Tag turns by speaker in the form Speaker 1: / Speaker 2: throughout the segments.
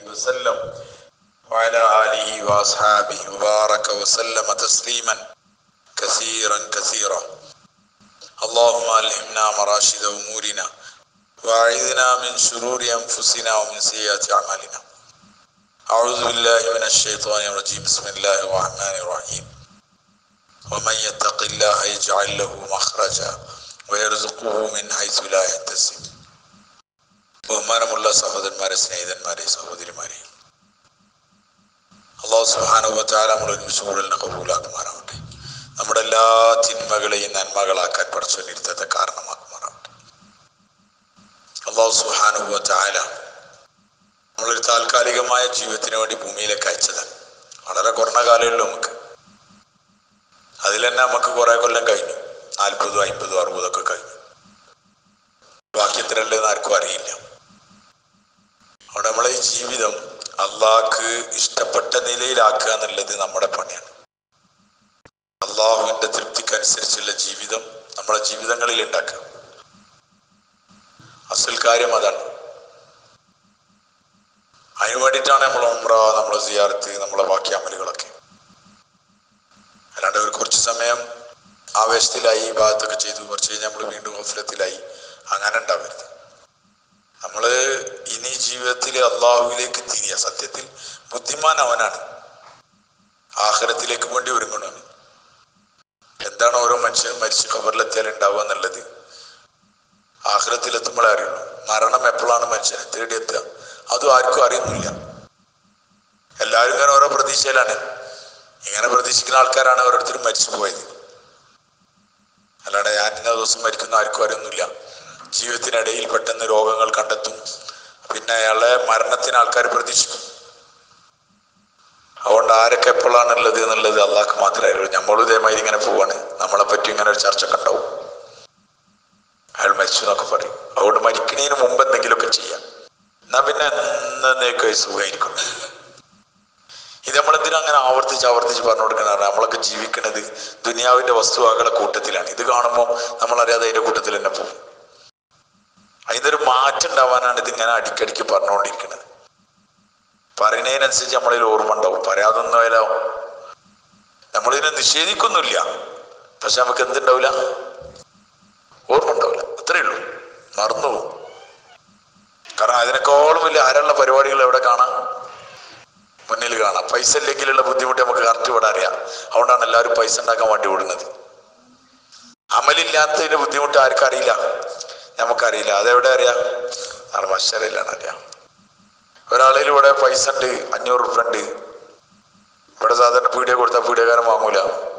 Speaker 1: وسلم وعلى آله وأصحابه وبارك وسلم تسليما كثيرا كثيرا اللهم ألهمنا مراشد أمورنا وأعذنا من شرور أنفسنا ومن سيئات أعمالنا أعوذ بالله من الشيطان الرجيم بسم الله الرحمن الرحيم ومن يتق الله يجعل له مخرجا ويرزقه من حيث لا يحتسب ബഹുമാനമുള്ള സഹോദരന്മാരെ സ്നേഹിതന്മാരെ സഹോദരിമാരെ അള്ളാഹു സുഹാനുഭവത്താല നമ്മൾ ഒരുമിച്ച് കൂടുതലിനെ കബൂലാക്കുമാറാവട്ടെ നമ്മുടെ എല്ലാ തിന്മകളെയും നന്മകളാക്കാൻ പഠിച്ചൊന്നിരുത്തത്തെ കാരണമാക്കുമാറാവട്ടെ അള്ളാഹു സുഹാനുഭവത്താല നമ്മളൊരു താൽക്കാലികമായ ജീവിതത്തിന് വേണ്ടി ഭൂമിയിലേക്ക് അയച്ചത് വളരെ കുറഞ്ഞ കാലമുള്ളൂ നമുക്ക് അതിൽ തന്നെ നമുക്ക് കുറെ കൊല്ലം കഴിഞ്ഞു നാൽപ്പതും അമ്പതും അറുപതും ഒക്കെ കഴിഞ്ഞു ബാക്കി എത്രയല്ലെന്ന് ആർക്കും അറിയില്ല അവിടെ നമ്മളെ ഈ ജീവിതം അള്ളാഹ്ക്ക് ഇഷ്ടപ്പെട്ട നിലയിലാക്കുക എന്നുള്ളത് നമ്മുടെ പണിയാണ് അള്ളാഹുവിന്റെ തൃപ്തിക്കനുസരിച്ചുള്ള ജീവിതം നമ്മുടെ ജീവിതങ്ങളിൽ ഉണ്ടാക്കുക അസൽ കാര്യം അതാണ് അതിനു വേണ്ടിയിട്ടാണ് നമ്മൾ ഉമ്ര നമ്മളെ സിയാർത്ത് നമ്മളെ ബാക്കി അമലുകളൊക്കെ അല്ലാണ്ട് ഒരു കുറച്ച് സമയം ആവേശത്തിലായി ഈ ഭാഗത്തൊക്കെ ചെയ്തു കുറച്ച് കഴിഞ്ഞ് നമ്മൾ വീണ്ടും ഓഫലത്തിലായി അങ്ങനെ ഉണ്ടാവരുത് നമ്മൾ ഇനി ജീവിതത്തിൽ അള്ളാഹുവിലേക്ക് തിരിയ സത്യത്തിൽ ബുദ്ധിമാൻ അവനാണ് ആഹാരത്തിലേക്ക് വേണ്ടി ഒരുങ്ങണം എന്താണ് ഓരോ മനുഷ്യൻ മരിച്ച് ഖബറിലെത്തിയാൽ ഉണ്ടാവുക എന്നുള്ളത് ആഹ്റത്തിലെത്തുമ്പോഴേ അറിയുള്ളൂ മരണം എപ്പോഴാണ് മനുഷ്യനെ തേടിയെത്തുക അതും ആർക്കും അറിയുന്നില്ല എല്ലാവരും ഇങ്ങനെ ഓരോ പ്രതീക്ഷയിലാണ് ഇങ്ങനെ പ്രതീക്ഷിക്കുന്ന ആൾക്കാരാണ് ഓരോരുത്തരും മരിച്ചു പോയത് അല്ലാണ്ട് ഞാൻ ഇന്ന ദിവസം മരിക്കുന്ന ആർക്കും അറിയുന്നില്ല ജീവിതത്തിനിടയിൽ പെട്ടെന്ന് രോഗങ്ങൾ കണ്ടെത്തും പിന്നെ അയാളെ മരണത്തിന് ആൾക്കാർ പ്രതീക്ഷിക്കും അതുകൊണ്ട് ആരൊക്കെ എപ്പോഴാണ് ഉള്ളത് എന്നുള്ളത് അള്ളാഹ്ക്ക് മാത്രമേ അറിയൂ നമ്മളും ഇതേമാതിരി ഇങ്ങനെ പോവാണ് നമ്മളെ പറ്റി ഇങ്ങനെ ഒരു ചർച്ച ഒക്കെ ഉണ്ടാവും അയാൾ മരിച്ചു എന്നൊക്കെ പറയും അതുകൊണ്ട് മരിക്കുന്നതിന് മുമ്പ് എന്തെങ്കിലുമൊക്കെ ചെയ്യാം എന്നാ പിന്നെ എന്നേക്ക് സുഖമായിരിക്കും ഇത് നമ്മളെന്തിനും അങ്ങനെ ആവർത്തിച്ച് ആവർത്തിച്ച് പറഞ്ഞു കൊടുക്കുന്ന നമ്മളൊക്കെ ജീവിക്കുന്നത് ദുനിയാവിന്റെ വസ്തുവകളുടെ കൂട്ടത്തിലാണ് ഇത് കാണുമ്പോൾ നമ്മളറിയാതെ അതിന്റെ കൂട്ടത്തിൽ തന്നെ പോകും അതിനൊരു മാറ്റം ഉണ്ടാവാനാണ് ഇതിങ്ങനെ അടിക്കടിക്ക് പറഞ്ഞുകൊണ്ടിരിക്കുന്നത് പറയുന്നതിനനുസരിച്ച് നമ്മളിൽ ഓർമ്മ ഉണ്ടാവും പറയാതൊന്നും ആയാലോ നമ്മളിതിനെ നിഷേധിക്കൊന്നുമില്ല പക്ഷെ നമുക്ക് എന്തുണ്ടാവില്ല ഓർമ്മ ഉണ്ടാവില്ല അത്രയേ ഉള്ളൂ മറന്നു പോകും കാരണം അതിനേക്കാളും വലിയ ആരുള്ള പരിപാടികൾ എവിടെ കാണാം മുന്നിൽ കാണാം പൈസ ഇല്ലെങ്കിലുള്ള ബുദ്ധിമുട്ട് നമുക്ക് കറക്റ്റ് ഇവിടെ അറിയാം അതുകൊണ്ടാണ് എല്ലാവരും പൈസ ഉണ്ടാക്കാൻ വേണ്ടി ഓടുന്നത് അമലില്ലാത്തതിന്റെ ബുദ്ധിമുട്ട് ആർക്കും അറിയില്ല നമുക്കറിയില്ല അതെവിടെ അറിയാം ആണ് മഷരയിലാണ് അറിയാം ഒരാളിൽ ഇവിടെ പൈസ ഉണ്ട് അഞ്ഞൂറ് റുപ്യ ഉണ്ട് ഇവിടെ സാധാരണ പീഡിയ കൊടുത്താൽ പീഡിയക്കാരൻ വാങ്ങൂല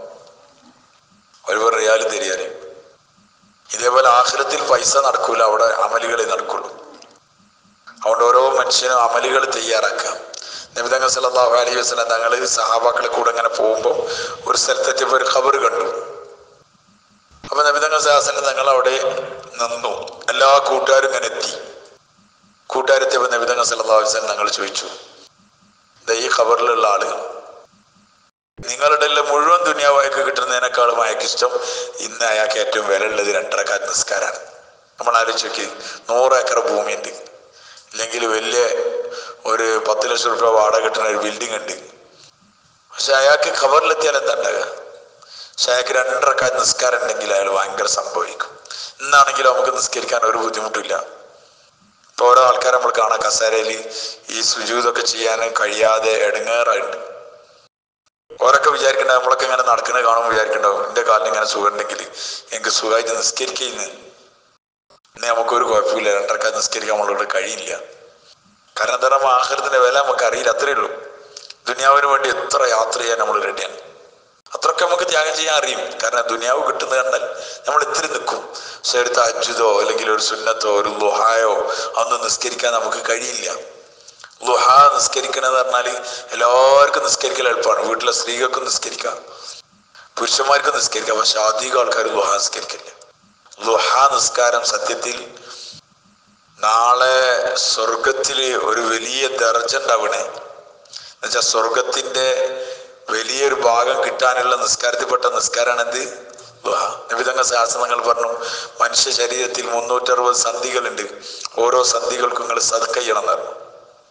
Speaker 1: ഒരു റിയാലും തരിയാല് ഇതേപോലെ ആഹ്ലത്തിൽ പൈസ നടക്കൂല അവിടെ അമലുകളെ നടക്കുള്ളൂ അതുകൊണ്ട് ഓരോ മനുഷ്യനും അമലുകൾ തയ്യാറാക്കാം നബിതങ്ങൾ സല്ലാഹു അലൈഹി വസ്ലം തങ്ങൾ സഹാബാക്കളെ കൂടെ ഇങ്ങനെ പോകുമ്പോൾ ഒരു സ്ഥലത്തെത്തിയപ്പോൾ ഒരു ഖബർ കണ്ടു അപ്പൊ നബിതങ്ങൾ സാഹസന തങ്ങൾ അവിടെ നിന്നു എല്ലാ കൂട്ടുകാരും ഇങ്ങനെ എത്തി കൂട്ടുകാരെത്തിയപ്പോൾ നബിതങ്ങൾ സല്ലാഹു അലൈഹി വസ്ലം തങ്ങൾ ചോദിച്ചു ഈ ഖബറിലുള്ള ആള് നിങ്ങളുടെ എല്ലാം മുഴുവൻ ദുനിയാവായ്ക്ക് കിട്ടുന്നതിനേക്കാളും അയാൾക്ക് ഇഷ്ടം ഇന്ന് അയാൾക്ക് ഏറ്റവും വില ഉള്ളത് രണ്ടരക്കാറ്റ് നിസ്കാരമാണ് നമ്മൾ ആലോചിച്ച് നോക്കി നൂറ് ഏക്കർ ഭൂമിയുണ്ട് ഇല്ലെങ്കിൽ വലിയ ഒരു പത്ത് ലക്ഷം രൂപ വാടക കിട്ടുന്ന ഒരു ബിൽഡിംഗ് ഉണ്ട് പക്ഷെ അയാൾക്ക് ഖബറിലെത്തിയാൽ എന്താ ഉണ്ടാകുക പക്ഷെ അയാൾക്ക് രണ്ടരക്കാറ്റ് നിസ്കാരം ഉണ്ടെങ്കിൽ അയാൾ ഭയങ്കര സംഭവിക്കും ഇന്നാണെങ്കിലും നമുക്ക് നിസ്കരിക്കാൻ ഒരു ബുദ്ധിമുട്ടില്ല ഇപ്പൊ ഓരോ ആൾക്കാരെ നമ്മൾ കാണാം കസേരയിൽ ഈ സുജൂതൊക്കെ ചെയ്യാൻ കഴിയാതെ എടുങ്ങേറായിട്ട് ഓരൊക്കെ വിചാരിക്കണ്ട നമ്മളൊക്കെ ഇങ്ങനെ നടക്കുന്നത് കാണുമ്പോൾ വിചാരിക്കണ്ടാവും എന്റെ കാലിന് ഇങ്ങനെ സുഖം ഉണ്ടെങ്കിൽ എനിക്ക് സുഖമായിട്ട് നിസ്കരിക്കുന്നു ഇന്ന് നമുക്കൊരു കുഴപ്പമില്ല രണ്ടരക്ക നിസ്കരിക്കാൻ നമ്മളോട് കഴിയില്ല കാരണം എന്താ പറയുക ആഹാരത്തിന്റെ വില നമുക്ക് അറിയില്ല അത്രയേ ഉള്ളൂ ദുനിയാവിന് വേണ്ടി എത്ര യാത്ര ചെയ്യാൻ നമ്മൾ റെഡിയാണ് അത്രയൊക്കെ നമുക്ക് ത്യാഗം ചെയ്യാൻ അറിയും കാരണം ദുനിയാവ് കിട്ടുന്നത് കണ്ടാൽ നമ്മൾ ഇത്തിരി നിൽക്കും പക്ഷെ എടുത്ത അജ്ജുതോ അല്ലെങ്കിൽ ഒരു സുന്നത്തോ ഒരു ലുഹായോ ഒന്നും നിസ്കരിക്കാൻ നമുക്ക് കഴിയില്ല ലുഹ നിസ്കരിക്കണമെന്ന് പറഞ്ഞാൽ എല്ലാവർക്കും നിസ്കരിക്കൽ എളുപ്പമാണ് വീട്ടിലെ സ്ത്രീകൾക്കും നിസ്കരിക്കാം പുരുഷന്മാർക്കും നിസ്കരിക്കാം പക്ഷെ അധികം ആൾക്കാർ ലുഹ നിസ്കരിക്കില്ല ലുഹ നിസ്കാരം സത്യത്തിൽ നാളെ സ്വർഗത്തില് ഒരു വലിയ ദർജ ഉണ്ടാവണേ എന്നുവെച്ചാൽ സ്വർഗത്തിന്റെ വലിയൊരു ഭാഗം കിട്ടാനുള്ള നിസ്കാരത്തിൽപ്പെട്ട നിസ്കാരമാണ് എന്ത് ലുഹ നിബിതങ്ങ ശാസ്ത്രങ്ങൾ പറഞ്ഞു മനുഷ്യ ശരീരത്തിൽ മുന്നൂറ്ററുപത് സന്ധികളുണ്ട് ഓരോ സന്ധികൾക്കും നിങ്ങൾ സദ്ക ചെയ്യണം എന്ന് പറഞ്ഞു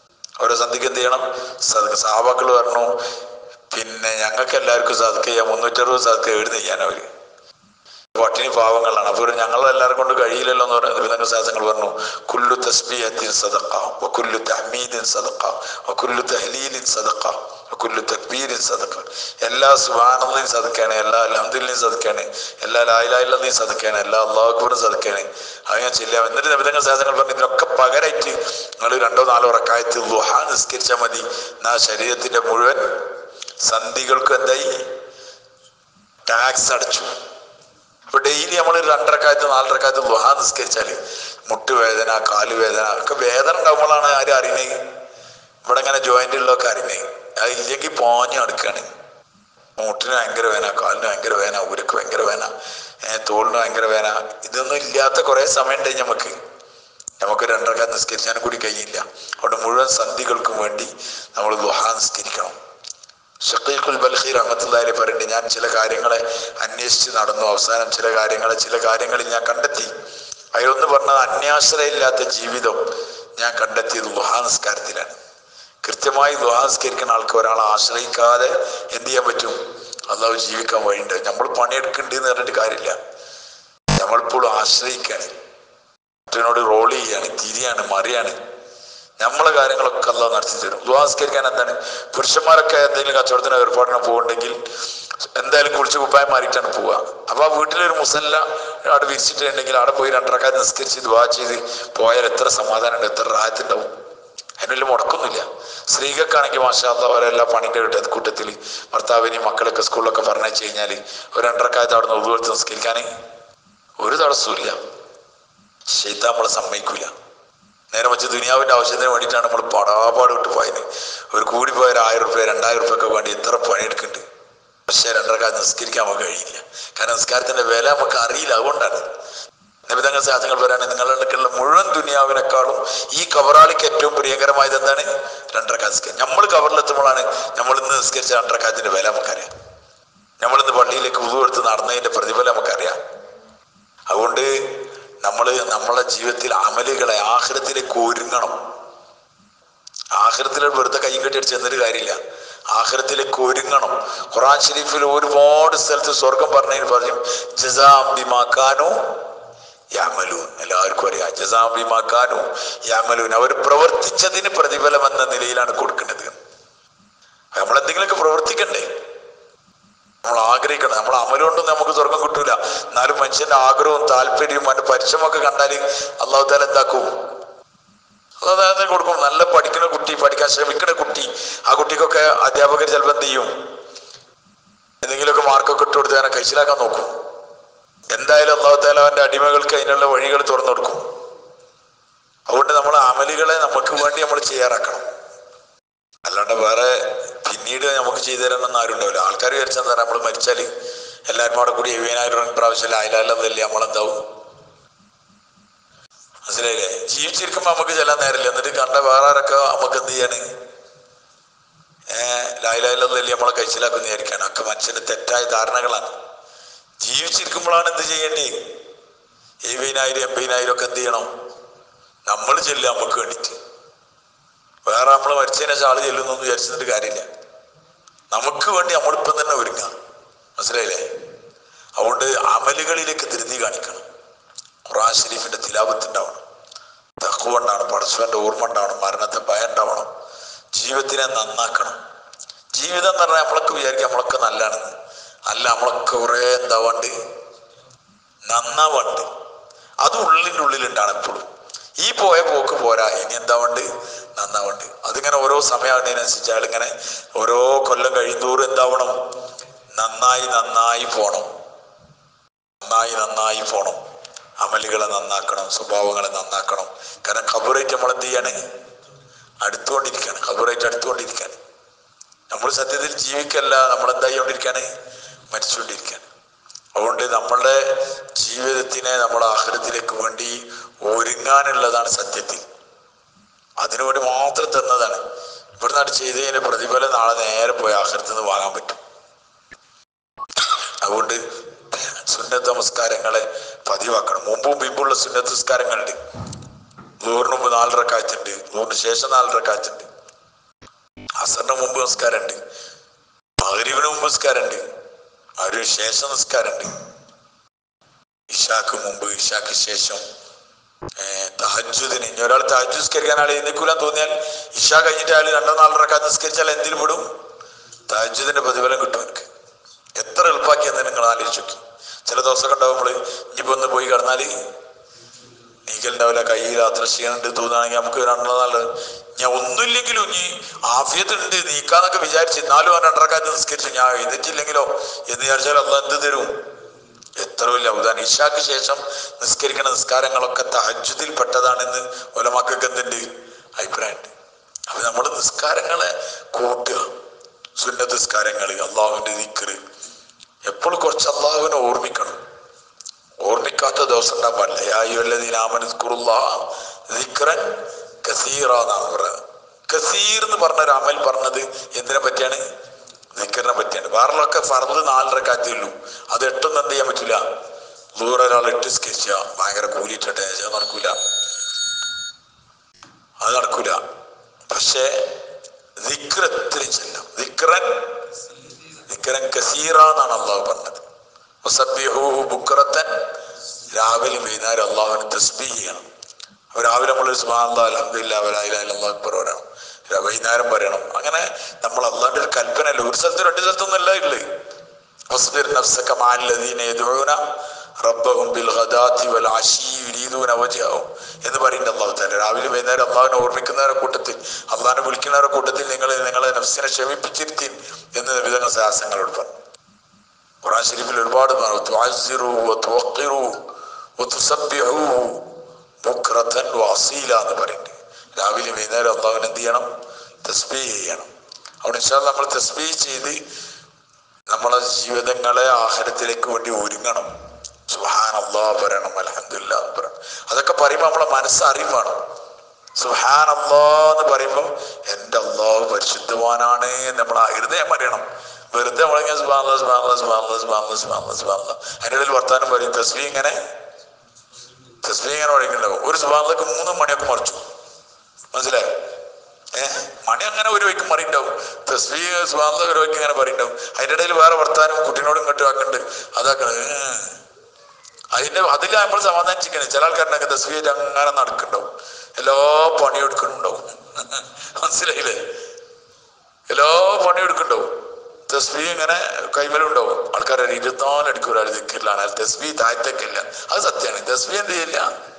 Speaker 1: ഓരോ സന്ധിക്ക് എന്ത് ചെയ്യണം സദക്ക സഹാബാക്കൾ പറഞ്ഞു പിന്നെ ഞങ്ങൾക്ക് എല്ലാവർക്കും സദക്ക ചെയ്യാം മുന്നൂറ്ററുപത് സദക്ക എഴുതി ചെയ്യാൻ അവര് പട്ടിണി പാവങ്ങളാണ് അപ്പോൾ ഞങ്ങൾ എല്ലാവരും കൊണ്ട് കഴിയില്ലല്ലോ എന്ന് പറയുന്നത് വിധങ്ങൾ ശാസ്ത്രങ്ങൾ പറഞ്ഞു കുല്ലു തസ്ബിയത്തിൻ സദക്ക കുല്ലു തഹ്മീദിൻ സദക്ക കുല്ലു തഹ്ലീലിൻ സദക്ക കുല്ലു തക്ബീരിൻ സദക്ക എല്ലാ സുബാനന്ദയും സദക്കാണ് എല്ലാ അലഹദിനെയും സദക്കാണ് എല്ലാ ലായിലായില്ലെന്നെയും സദക്കാണ് എല്ലാ അള്ളാഹുബറും സദക്കാണ് അങ്ങനെ ചെല്ലാം എന്നിട്ട് വിധങ്ങൾ ശാസ്ത്രങ്ങൾ പറഞ്ഞു ഇതിനൊക്കെ പകരമായിട്ട് നിങ്ങൾ രണ്ടോ നാലോ റക്കായത്ത് ലുഹ നിസ്കരിച്ചാൽ മതി എന്നാ ശരീരത്തിന്റെ മുഴുവൻ സന്ധികൾക്കും എന്തായി ടാക്സ് അടച്ചു അപ്പൊ ഡെയിലി നമ്മൾ രണ്ടരക്കാലത്ത് നാലരക്കാലത്ത് ദുഹ നിസ്കരിച്ചാല് മുട്ടുവേദന കാലുവേദന ഒക്കെ വേദന ഉണ്ടാകുമ്പോഴാണ് ആരും അറിയുന്നത് ഇവിടെ ഇങ്ങനെ ജോയിന്റ് ഉള്ളതൊക്കെ അറിയുന്നത് അത് ഇല്ലെങ്കിൽ പോഞ്ഞു നടക്കുകയാണ് മുട്ടിന് ഭയങ്കര വേന കാലിന് ഭയങ്കര വേന ഊരക്ക് ഭയങ്കര വേന ഏഹ് തോളിന് ഭയങ്കര വേന ഇതൊന്നും ഇല്ലാത്ത കുറെ സമയം ഉണ്ട് നമുക്ക് നമുക്ക് രണ്ടരക്കാൽ നിസ്കരിച്ചാലും കൂടി കഴിയില്ല അവിടെ മുഴുവൻ സന്ധികൾക്കും വേണ്ടി നമ്മൾ ദുഹ നിസ്കരിക്കണം ഷക്കീഖുൽ ബൽഖി റഹ്മത്തുള്ളാഹി പറയുന്നുണ്ട് ഞാൻ ചില കാര്യങ്ങളെ അന്വേഷിച്ച് നടന്നു അവസാനം ചില കാര്യങ്ങളെ ചില കാര്യങ്ങളിൽ ഞാൻ കണ്ടെത്തി അതിലൊന്ന് പറഞ്ഞത് അന്യാശ്രയില്ലാത്ത ജീവിതം ഞാൻ കണ്ടെത്തിയത് ദുഹാ നിസ്കാരത്തിലാണ് കൃത്യമായി ദുഹാ നിസ്കരിക്കുന്ന ആൾക്ക് ഒരാളെ ആശ്രയിക്കാതെ എന്ത് ചെയ്യാൻ പറ്റും അള്ളാഹു ജീവിക്കാൻ വഴിയുണ്ട് നമ്മൾ പണിയെടുക്കുന്നുണ്ട് എന്ന് പറഞ്ഞിട്ട് കാര്യമില്ല നമ്മളിപ്പോഴും ആശ്രയിക്കുകയാണ് മറ്റവനോട് റോൾ ചെയ്യാണ് തിരിയാണ് മറിയാണ് നമ്മളെ കാര്യങ്ങളൊക്കെ അല്ല നടത്തി തരും ദുവാസ്കരിക്കാൻ എന്താണ് പുരുഷന്മാരൊക്കെ എന്തെങ്കിലും കച്ചവടത്തിന് ഏർപ്പാടിന് പോകുന്നുണ്ടെങ്കിൽ എന്തായാലും കുളിച്ച് കുപ്പായം മാറിയിട്ടാണ് പോവുക അപ്പൊ ആ വീട്ടിലൊരു മുസല്ല അവിടെ വിരിച്ചിട്ടുണ്ടെങ്കിൽ അവിടെ പോയി രണ്ടരക്കാർ നിസ്കരിച്ച് ദുവാ ചെയ്ത് പോയാൽ എത്ര സമാധാനം ഉണ്ട് എത്ര റായത്തുണ്ടാവും അതിനുള്ള മുടക്കൊന്നുമില്ല സ്ത്രീകൾക്കാണെങ്കിൽ മാഷാല്ല അവരെല്ലാം പണിൻ്റെ വിട്ട കൂട്ടത്തിൽ ഭർത്താവിനെയും മക്കളൊക്കെ സ്കൂളിലൊക്കെ പറഞ്ഞയച്ചു കഴിഞ്ഞാൽ ഒരു രണ്ടരക്കാലത്ത് അവിടെ നിന്ന് ഉൾവെടുത്ത് നിസ്കരിക്കാൻ ഒരു തടസ്സമില്ല ശൈത്താൻ നമ്മളെ സമ്മതിക്കൂല നേരെ വെച്ച് ദുനിയാവിന്റെ ആവശ്യത്തിന് വേണ്ടിയിട്ടാണ് നമ്മൾ പടാപാട് വിട്ട് പോയത് ഒരു കൂടി പോയ ഒരു ആയിരം റുപ്യ രണ്ടായിരം റുപ്യ ഒക്കെ വേണ്ടി എത്ര പണിയെടുക്കുന്നുണ്ട് പക്ഷേ രണ്ടരക്കാലം നിസ്കരിക്കാൻ നമുക്ക് കഴിയില്ല കാരണം നിസ്കാരത്തിന്റെ വില നമുക്ക് അറിയില്ല അതുകൊണ്ടാണ് നിബിധങ്ങൾ സാധനങ്ങൾ പറയാൻ നിങ്ങളുടെ അടുക്കലുള്ള മുഴുവൻ ദുനിയാവിനേക്കാളും ഈ കവറാളിക്ക് ഏറ്റവും പ്രിയകരമായത് എന്താണ് രണ്ടരക്കാല നിസ്കാരം നമ്മൾ കവറിലെത്തുമ്പോഴാണ് നമ്മൾ ഇന്ന് നിസ്കരിച്ച രണ്ടരക്കാലത്തിന്റെ വില നമുക്കറിയാം നമ്മളിന്ന് പള്ളിയിലേക്ക് ഉതു എടുത്ത് നടന്നതിന്റെ പ്രതിഫലം നമുക്കറിയാം അതുകൊണ്ട് നമ്മൾ നമ്മളെ ജീവിതത്തിൽ അമലുകളെ ആഹൃത്തിലേക്ക് ഒരുങ്ങണം ആഹൃത്തിലെ വെറുതെ കൈ കെട്ടിയടിച്ച് എന്നിട്ട് കാര്യമില്ല ആഹൃത്തിലേക്ക് ഒരുങ്ങണം ഖുറാൻ ഷരീഫിൽ ഒരുപാട് സ്ഥലത്ത് സ്വർഗം പറഞ്ഞതിന് പറഞ്ഞു ജസാംബിമാക്കാനോ യാമലൂൻ എല്ലാവർക്കും അറിയാം ജസാംബിമാക്കാനോ യാമലൂൻ അവർ പ്രവർത്തിച്ചതിന് പ്രതിഫലം എന്ന നിലയിലാണ് കൊടുക്കുന്നത് നമ്മൾ എന്തെങ്കിലുമൊക്കെ പ്രവർത്തിക്കണ്ടേ നമ്മൾ ആഗ്രഹിക്കണം നമ്മൾ അമലുകൊണ്ടൊന്നും നമുക്ക് സ്വർഗം കിട്ടൂല എന്നാലും മനുഷ്യന്റെ ആഗ്രഹവും താല്പര്യവും അവന്റെ പരിശ്രമമൊക്കെ കണ്ടാൽ അള്ളാഹു താല എന്താക്കും അതായത് കൊടുക്കും നല്ല പഠിക്കുന്ന കുട്ടി പഠിക്കാൻ ശ്രമിക്കുന്ന കുട്ടി ആ കുട്ടിക്കൊക്കെ അധ്യാപകർ ചിലപ്പോൾ എന്ത് ചെയ്യും എന്തെങ്കിലുമൊക്കെ മാർക്കൊക്കെ ഇട്ട് കൊടുത്ത് അതിനെ കഴിച്ചിലാക്കാൻ നോക്കും എന്തായാലും അള്ളാഹു താല അവന്റെ അടിമകൾക്ക് അതിനുള്ള വഴികൾ തുറന്നു കൊടുക്കും അതുകൊണ്ട് നമ്മൾ അമലുകളെ നമുക്ക് വേണ്ടി നമ്മൾ ചെയ്യാറാക്കണം അല്ലാണ്ട് വേറെ പിന്നീട് നമുക്ക് ചെയ്തു തരാനൊന്നും ആരും ഉണ്ടാവില്ല ആൾക്കാർ വിചാരിച്ചാൽ തരാം നമ്മൾ മരിച്ചാൽ എല്ലാവരും അവിടെ കൂടി എഴുപതിനായിരം പ്രാവശ്യം ആയില്ലാല്ലെന്നല്ലേ നമ്മളെന്താവും മനസ്സിലായില്ലേ ജീവിച്ചിരിക്കുമ്പോ നമുക്ക് ചെല്ലാൻ നേരമില്ല എന്നിട്ട് കണ്ട വേറെ ആരൊക്കെ നമുക്ക് എന്ത് ചെയ്യാണ് ഏഹ് ലായിലായില്ലെന്നല്ലേ നമ്മളെ കഴിച്ചിലാക്കുന്ന വിചാരിക്കാണ് ഒക്കെ മനുഷ്യന്റെ തെറ്റായ ധാരണകളാണ് ജീവിച്ചിരിക്കുമ്പോഴാണ് എന്ത് ചെയ്യേണ്ടത് എഴുപതിനായിരം എൺപതിനായിരം ഒക്കെ എന്ത് ചെയ്യണം നമ്മൾ ചെല്ലുക നമുക്ക് വേണ്ടിയിട്ട് വേറെ നമ്മൾ മരിച്ചതിനെ ആള് ചെല്ലുന്നു എന്ന് വിചാരിച്ചിട്ട് കാര്യമില്ല നമുക്ക് വേണ്ടി നമ്മളിപ്പം തന്നെ ഒരുങ്ങാം മനസ്സിലായില്ലേ അതുകൊണ്ട് അമലുകളിലേക്ക് ധൃതി കാണിക്കണം ഖുറാൻ ഷരീഫിന്റെ തിലാപത്ത് ഉണ്ടാവണം തക്കുവ ഉണ്ടാവണം പടസ്വന്റെ ഓർമ്മ ഉണ്ടാവണം മരണത്തെ ഭയം ഉണ്ടാവണം ജീവിതത്തിനെ നന്നാക്കണം ജീവിതം എന്ന് പറഞ്ഞാൽ നമ്മളൊക്കെ വിചാരിക്കും നമ്മളൊക്കെ നല്ലതാണെന്ന് അല്ല നമ്മളൊക്കെ കുറെ എന്താവാണ്ട് നന്നാവാണ്ട് അത് ഉള്ളിൻ്റെ ഉള്ളിലുണ്ടാണ് എപ്പോഴും ഈ പോയ പോക്ക് പോരാ ഇനി എന്താവുണ്ട് നന്നാവുണ്ട് അതിങ്ങനെ ഓരോ സമയമാകുന്നതിനനുസരിച്ച് അയാൾ ഇങ്ങനെ ഓരോ കൊല്ലം കഴിയുന്തോറും എന്താവണം നന്നായി നന്നായി പോണം നന്നായി നന്നായി പോണം അമലുകളെ നന്നാക്കണം സ്വഭാവങ്ങളെ നന്നാക്കണം കാരണം ഖബറേറ്റ് നമ്മൾ എന്ത് ചെയ്യാണ് അടുത്തുകൊണ്ടിരിക്കുകയാണ് ഖബറേറ്റ് അടുത്തുകൊണ്ടിരിക്കുകയാണ് നമ്മൾ സത്യത്തിൽ ജീവിക്കല്ല നമ്മൾ എന്തായിക്കൊണ്ടിരിക്കുകയാണ് മരിച്ചുകൊണ്ടിരിക്കുകയാണ് അതുകൊണ്ട് നമ്മളുടെ ജീവിതത്തിനെ നമ്മൾ ആഹ്ലത്തിലേക്ക് വേണ്ടി ഒരുങ്ങാനുള്ളതാണ് സത്യത്തിൽ അതിനുവേണ്ടി മാത്രം തന്നതാണ് ഇവിടുന്ന് ചെയ്തതിന്റെ പ്രതിഫലം നാളെ നേരെ പോയി ആഹ്ലത്തിൽ നിന്ന് വാങ്ങാൻ പറ്റും അതുകൊണ്ട് സുന്നത്ത് നമസ്കാരങ്ങളെ പതിവാക്കണം മുമ്പും പിമ്പുള്ള സുന്നത്ത് നമസ്കാരങ്ങളുണ്ട് നൂറിന് മുമ്പ് നാലര കാറ്റുണ്ട് നൂറിന് ശേഷം നാലര കാറ്റുണ്ട് അസറിന് മുമ്പ് നിസ്കാരമുണ്ട് മകരിവിന് മുമ്പ് നിസ്കാരമുണ്ട് അതിന് ശേഷം നിസ്കാരമുണ്ട് ഇഷാക്ക് മുമ്പ് ഇഷാക്ക് ശേഷം തഹജുദിന് ഇനി ഒരാൾ തഹജു നിസ്കരിക്കാൻ ആൾ എഴുന്നേക്കൂലാൻ തോന്നിയാൽ ഇഷ കഴിഞ്ഞിട്ട് അയാൾ രണ്ടോ നാലോ റക്കാത്ത് നിസ്കരിച്ചാൽ എന്തിൽ പെടും തഹജുദിന്റെ പ്രതിഫലം കിട്ടും എനിക്ക് എത്ര എളുപ്പാക്കിയെന്ന് നിങ്ങൾ ആലോചിച്ചു നോക്കി ചില ദിവസമൊക്കെ ഉണ്ടാവുമ്പോൾ ഇനിയിപ്പോ ഒന്ന് പോയി കിടന്നാല് നീക്കലുണ്ടാവില്ല കയ്യിൽ അത്ര ക്ഷീണുണ്ട് തോന്നുകയാണെങ്കിൽ നമുക്ക് രണ്ടോ നാല് ഞാൻ ഒന്നുമില്ലെങ്കിലും ഇനി ആഫിയത്തുണ്ട് നീക്കാന്നൊക്കെ വിചാരിച്ച് എന്നാലും ആ രണ്ടരക്കാലത്ത് നിസ്കരിച്ചു ഞാൻ എഴുന്നേറ്റില്ലെങ്കിലോ എന്ന് വിചാരിച്ചാൽ അല്ല എന്ത് തരും എത്ര വലിയ അവതാരം ഇഷാക്ക് ശേഷം നിസ്കരിക്കുന്ന നിസ്കാരങ്ങളൊക്കെ തഹജുദിൽ പെട്ടതാണെന്ന് ഒലമക്കൾക്ക് എന്തുണ്ട് അഭിപ്രായമുണ്ട് അപ്പൊ നമ്മൾ നിസ്കാരങ്ങളെ കൂട്ടുക സുന്നത്ത് നിസ്കാരങ്ങൾ അള്ളാഹുവിന്റെ ദിക്കറ് എപ്പോഴും കുറച്ച് അള്ളാഹുവിനെ ഓർമ്മിക്കണം ഓർമ്മിക്കാത്ത ദിവസം ഉണ്ടാകാൻ പാടില്ല യായുല്ലദീനാമനുസ്കുറുല്ലാഹിക്രൻ കസീറ എന്നാണ് പറയുന്നത് കസീർ എന്ന് പറഞ്ഞ ഒരു അമൽ പറഞ്ഞത് എന്തിനെ പറ്റിയാണ് നിക്കറിനെ പറ്റിയാണ് വേറെയൊക്കെ ഫർദ് നാലരക്കാത്തേ ഉള്ളൂ അത് എട്ടൊന്നും എന്ത് ചെയ്യാൻ പറ്റില്ല ദൂരെ ഒരാൾ എട്ട് സ്കെച്ച ഭയങ്കര കൂലിയിട്ടെ നടക്കൂല അത് നടക്കൂല പക്ഷേ ദിക്ർ എത്രയും ചെല്ലാം ദിക്റൻ ദിക്റൻ കസീറ എന്നാണ് അള്ളാഹു പറഞ്ഞത് വസബ്ബിഹൂഹു ബുക്റത്തൻ രാവിലെ വൈകുന്നേരം അള്ളാഹുവിന് തസ്ബീ ചെയ്യണം അപ്പൊ രാവിലെ നമ്മളൊരു സുബാൻ അലഹദില്ല അല്ലാഹു അക്ബർ പറയണം ര- വൈകുന്നേരം പറയണം അങ്ങനെ നമ്മൾ അള്ളാന്റെ ഒരു കൽപ്പന അല്ല ഒരു സ്ഥലത്ത് രണ്ട് സ്ഥലത്തൊന്നല്ല ഉള്ളത് വസ്ബിർ നഫ്സക മഅല്ലദീന യദ്ഊന റബ്ബഹും ബിൽ ഗദാത്തി വൽ അശീ യുരീദൂന വജ്ഹഹു എന്ന് പറയുന്നുണ്ട് അള്ളാഹു താല രാവിലെ വൈകുന്നേരം അള്ളാഹിനെ ഓർമ്മിക്കുന്നവരുടെ കൂട്ടത്തിൽ അള്ളാഹിനെ വിളിക്കുന്നവരുടെ കൂട്ടത്തിൽ നിങ്ങൾ നിങ്ങളെ നഫ്സിനെ ക്ഷമിപ്പിച്ചിരുത്തി എന്ന് വിധങ്ങൾ സാഹസങ്ങളോട് പറഞ്ഞു ഖുറാൻ ഷരീഫിൽ ഒരുപാട് പറഞ്ഞു തുഅസ്സിറു വതുവഖിറു വതുസബ്ബിഹു ബുക്റതൻ വഅസീല എന്ന് പറയുന്നുണ്ട് രാവിലെ വൈകുന്നേരം അള്ളാഹുവിനെ എന്ത് ചെയ്യണം തസ്ബീഹ് ചെയ്യണം അവിടെ ഇൻഷാ അല്ലാ നമ്മൾ തസ്ബീഹ് ചെയ്ത് നമ്മളെ ജീവിതങ്ങളെ ആഹാരത്തിലേക്ക് വേണ്ടി ഒരുങ്ങണം സുഹാൻ അള്ളാഹ് പറയണം അലഹദില്ല പറയണം അതൊക്കെ പറയുമ്പോൾ നമ്മളെ മനസ്സ് അറിവാണ് സുഹാൻ അള്ളാഹ് എന്ന് പറയുമ്പോൾ എൻ്റെ അള്ളാഹു പരിശുദ്ധവാനാണ് എന്ന് നമ്മൾ ഹൃദയം അറിയണം വെറുതെ നമ്മളിങ്ങനെ സുബാനുള്ള സുബാനുള്ള സുബാനുള്ള സുബാനുള്ള സുബാനുള്ള സുബാനുള്ള അതിൻ്റെ ഇടയിൽ വർത്താനം പറയും തസ്ബി ഇങ്ങനെ തസ്ബി ഇങ്ങനെ പഠിക്കണ്ടാവും ഒരു സുബാനിലേക്ക് മൂന്ന് മണിയൊക്കെ മറിച്ചു മനസ്സിലായോ ഏഹ് മണി അങ്ങനെ ഒരു വയ്ക്കും മറിയുണ്ടാവും തസ്ബീ സ്വാന്ത ഒരു വയ്ക്ക് ഇങ്ങനെ പറയുണ്ടാവും അതിൻ്റെ ഇടയിൽ വേറെ വർത്താനം കുട്ടീനോട് ഇങ്ങോട്ട് ആക്കുന്നുണ്ട് അതാക്കണ അതിന്റെ അതിൽ നമ്മൾ സമാധാനിച്ചിരിക്കണേ ചില ആൾക്കാരുണ്ടെങ്കിൽ തസ്ബീ അങ്ങനെ നടക്കുന്നുണ്ടാവും എല്ലാ പണിയും എടുക്കുന്നുണ്ടാവും മനസ്സിലായില്ലേ എല്ലാ പണിയും എടുക്കുന്നുണ്ടാവും തസ്ബീ ഇങ്ങനെ കൈമലുണ്ടാവും ആൾക്കാരെ ഇരുപത്തിനാല് മണിക്കൂർ ആൾ ദിക്കില്ലാണ് തസ്ബീ താഴത്തേക്കില്ല അത് സത്യമാണ് തസ്ബീ എന്ത് ചെയ്യില്ല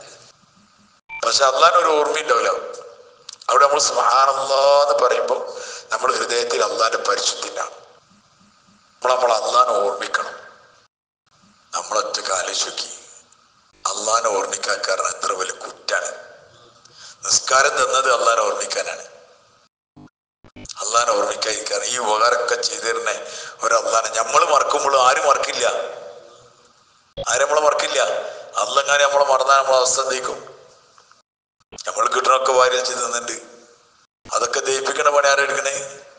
Speaker 1: പക്ഷെ അള്ളാൻ ഒരു ഓർമ്മയുണ്ടാവില്ല അവിടെ നമ്മൾ സുഹാനല്ലാന്ന് പറയുമ്പോൾ നമ്മൾ ഹൃദയത്തിൽ അള്ളാന്റെ പരിശുദ്ധിനാണ് നമ്മൾ നമ്മൾ അള്ളാനെ ഓർമ്മിക്കണം നമ്മളൊറ്റ ആലോചിക്കി അള്ളാനെ ഓർമ്മിക്കാൻ കാരണം എത്ര വലിയ കുറ്റാണ് നിസ്കാരം തന്നത് അള്ളാനെ ഓർമ്മിക്കാനാണ് അള്ളാനെ ഓർമ്മിക്കാതിരിക്കാൻ ഈ ഉപകാരമൊക്കെ ചെയ്തിരുന്നേ ഒരു അള്ളാനെ നമ്മൾ മറക്കുമ്പോൾ ആരും മറക്കില്ല ആരും നമ്മളെ മറക്കില്ല അള്ളങ്ങാനെ നമ്മളെ മറന്നാൽ നമ്മളെ അവസ്ഥ എന്തേക്കും നമ്മൾ കിട്ടണൊക്കെ വാരി വെച്ച് തിന്നുണ്ട് അതൊക്കെ ദയിപ്പിക്കണ പണി ആരാ എടുക്കണേ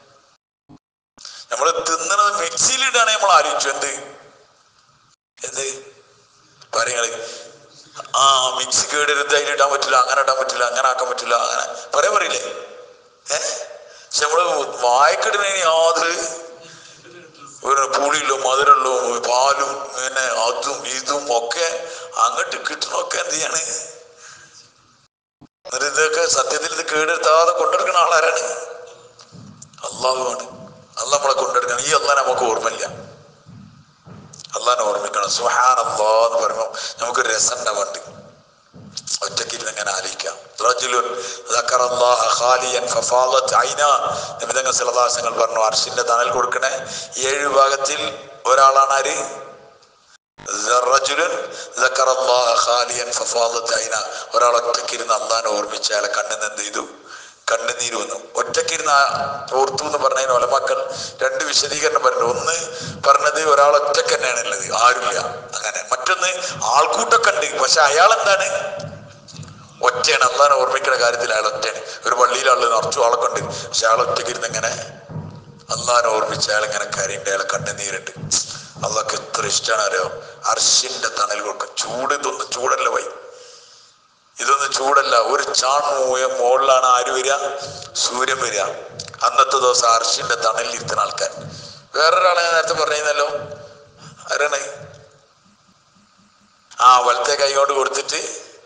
Speaker 1: നമ്മൾ തിന്നണത് മിക്സിയിലിടാണ് നമ്മൾ ആലോചിച്ചു എന്ത് എന്ത് പറയുങ്ങള് ആ മിക്സി കേടരുത് അതിലിടാൻ പറ്റില്ല അങ്ങനെ ഇടാൻ പറ്റില്ല അങ്ങനെ ആക്കാൻ പറ്റില്ല അങ്ങനെ പറയാൻ പറയില്ലേ ഏ പക്ഷെ നമ്മള് വായക്കിടുന്ന യാതൊരു ഒരു പുളിയിലും മധുരമുള്ളൂ പാലും പിന്നെ അതും ഇതും ഒക്കെ അങ്ങോട്ട് കിട്ടണമൊക്കെ എന്ത് ചെയ്യാണ് എന്നിട്ട് ഇതൊക്കെ സത്യത്തിൽ ഇത് കേടെടുത്താതെ കൊണ്ടെടുക്കുന്ന ആളാരാണ് അള്ളാഹുവാണ് അല്ല നമ്മളെ കൊണ്ടെടുക്കണം ഈ അള്ളാഹ് നമുക്ക് ഓർമ്മയില്ല അള്ളാഹിനെ ഓർമ്മിക്കണം സുഹാൻ അള്ളാ എന്ന് പറയുമ്പോൾ നമുക്ക് രസം ഉണ്ടാവുന്നുണ്ട് ഒറ്റയ്ക്ക് ഇരുന്ന് ഇങ്ങനെ ആലോചിക്കാം റജുലുൻ ذكر الله خاليا ففاضت عينا നിമിതങ്ങൾ സിലദാസങ്ങൾ പറഞ്ഞു അർഷിന്റെ തണൽ കൊടുക്കണേ ഏഴ് വിഭാഗത്തിൽ ഒരാളാണ് ആര് റജുലുൻ ذكر الله خاليا ففاضت عينا ഒരാൾ ഒറ്റയ്ക്കിരുന്ന് അള്ളാഹിനെ ഓർമ്മിച്ച് അയാളെ കണ്ണിന്ന് എന്ത് ചെയ്തു കണ്ണുനീര് വന്നു ഒറ്റയ്ക്കിരുന്ന് ഓർത്തു എന്ന് പറഞ്ഞതിന് ഒലമക്കൾ രണ്ട് വിശദീകരണം പറഞ്ഞു ഒന്ന് പറഞ്ഞത് ഒരാൾ ഒറ്റക്ക് തന്നെയാണ് ഉള്ളത് ആരുമില്ല അങ്ങനെ മറ്റൊന്ന് ആൾക്കൂട്ടൊക്കെ ഉണ്ട് പക്ഷെ അയാൾ എന്താണ് ഒറ്റയാണ് അള്ളാനെ ഓർമ്മിക്കുന്ന കാര്യത്തിൽ അയാൾ ഒറ്റയാണ് ഒരു പള്ളിയിൽ ആള് നിറച്ചു ആളൊക്കെ ഉണ്ട് പക്ഷെ അയാൾ ഒറ്റയ്ക്ക് ഇരുന്ന് ഇങ്ങനെ അള്ളാനെ ഓർമ്മിച്ച് അയാൾ ഇങ്ങനെ കരയുണ്ട് അയാളെ കണ്ണുനീരുണ്ട് അതൊക്കെ എത്ര ഇഷ്ടമാണ് അറിയോ അർഷിന്റെ തണൽ കൊടുക്കും ചൂട് ഇതൊന്നും ചൂടല്ല വൈ ഇതൊന്നും ചൂടല്ല ഒരു ചാൺ മുകളിലാണ് ആര് വരിക സൂര്യൻ വരിക അന്നത്തെ ദിവസം അർഷിന്റെ തണലിൽ ഇരുത്തുന്ന ആൾക്കാർ വേറൊരാളെ ഞാൻ നേരത്തെ പറഞ്ഞല്ലോ ആരാണ് ആ വലത്തെ കൈ കൊണ്ട് കൊടുത്തിട്ട്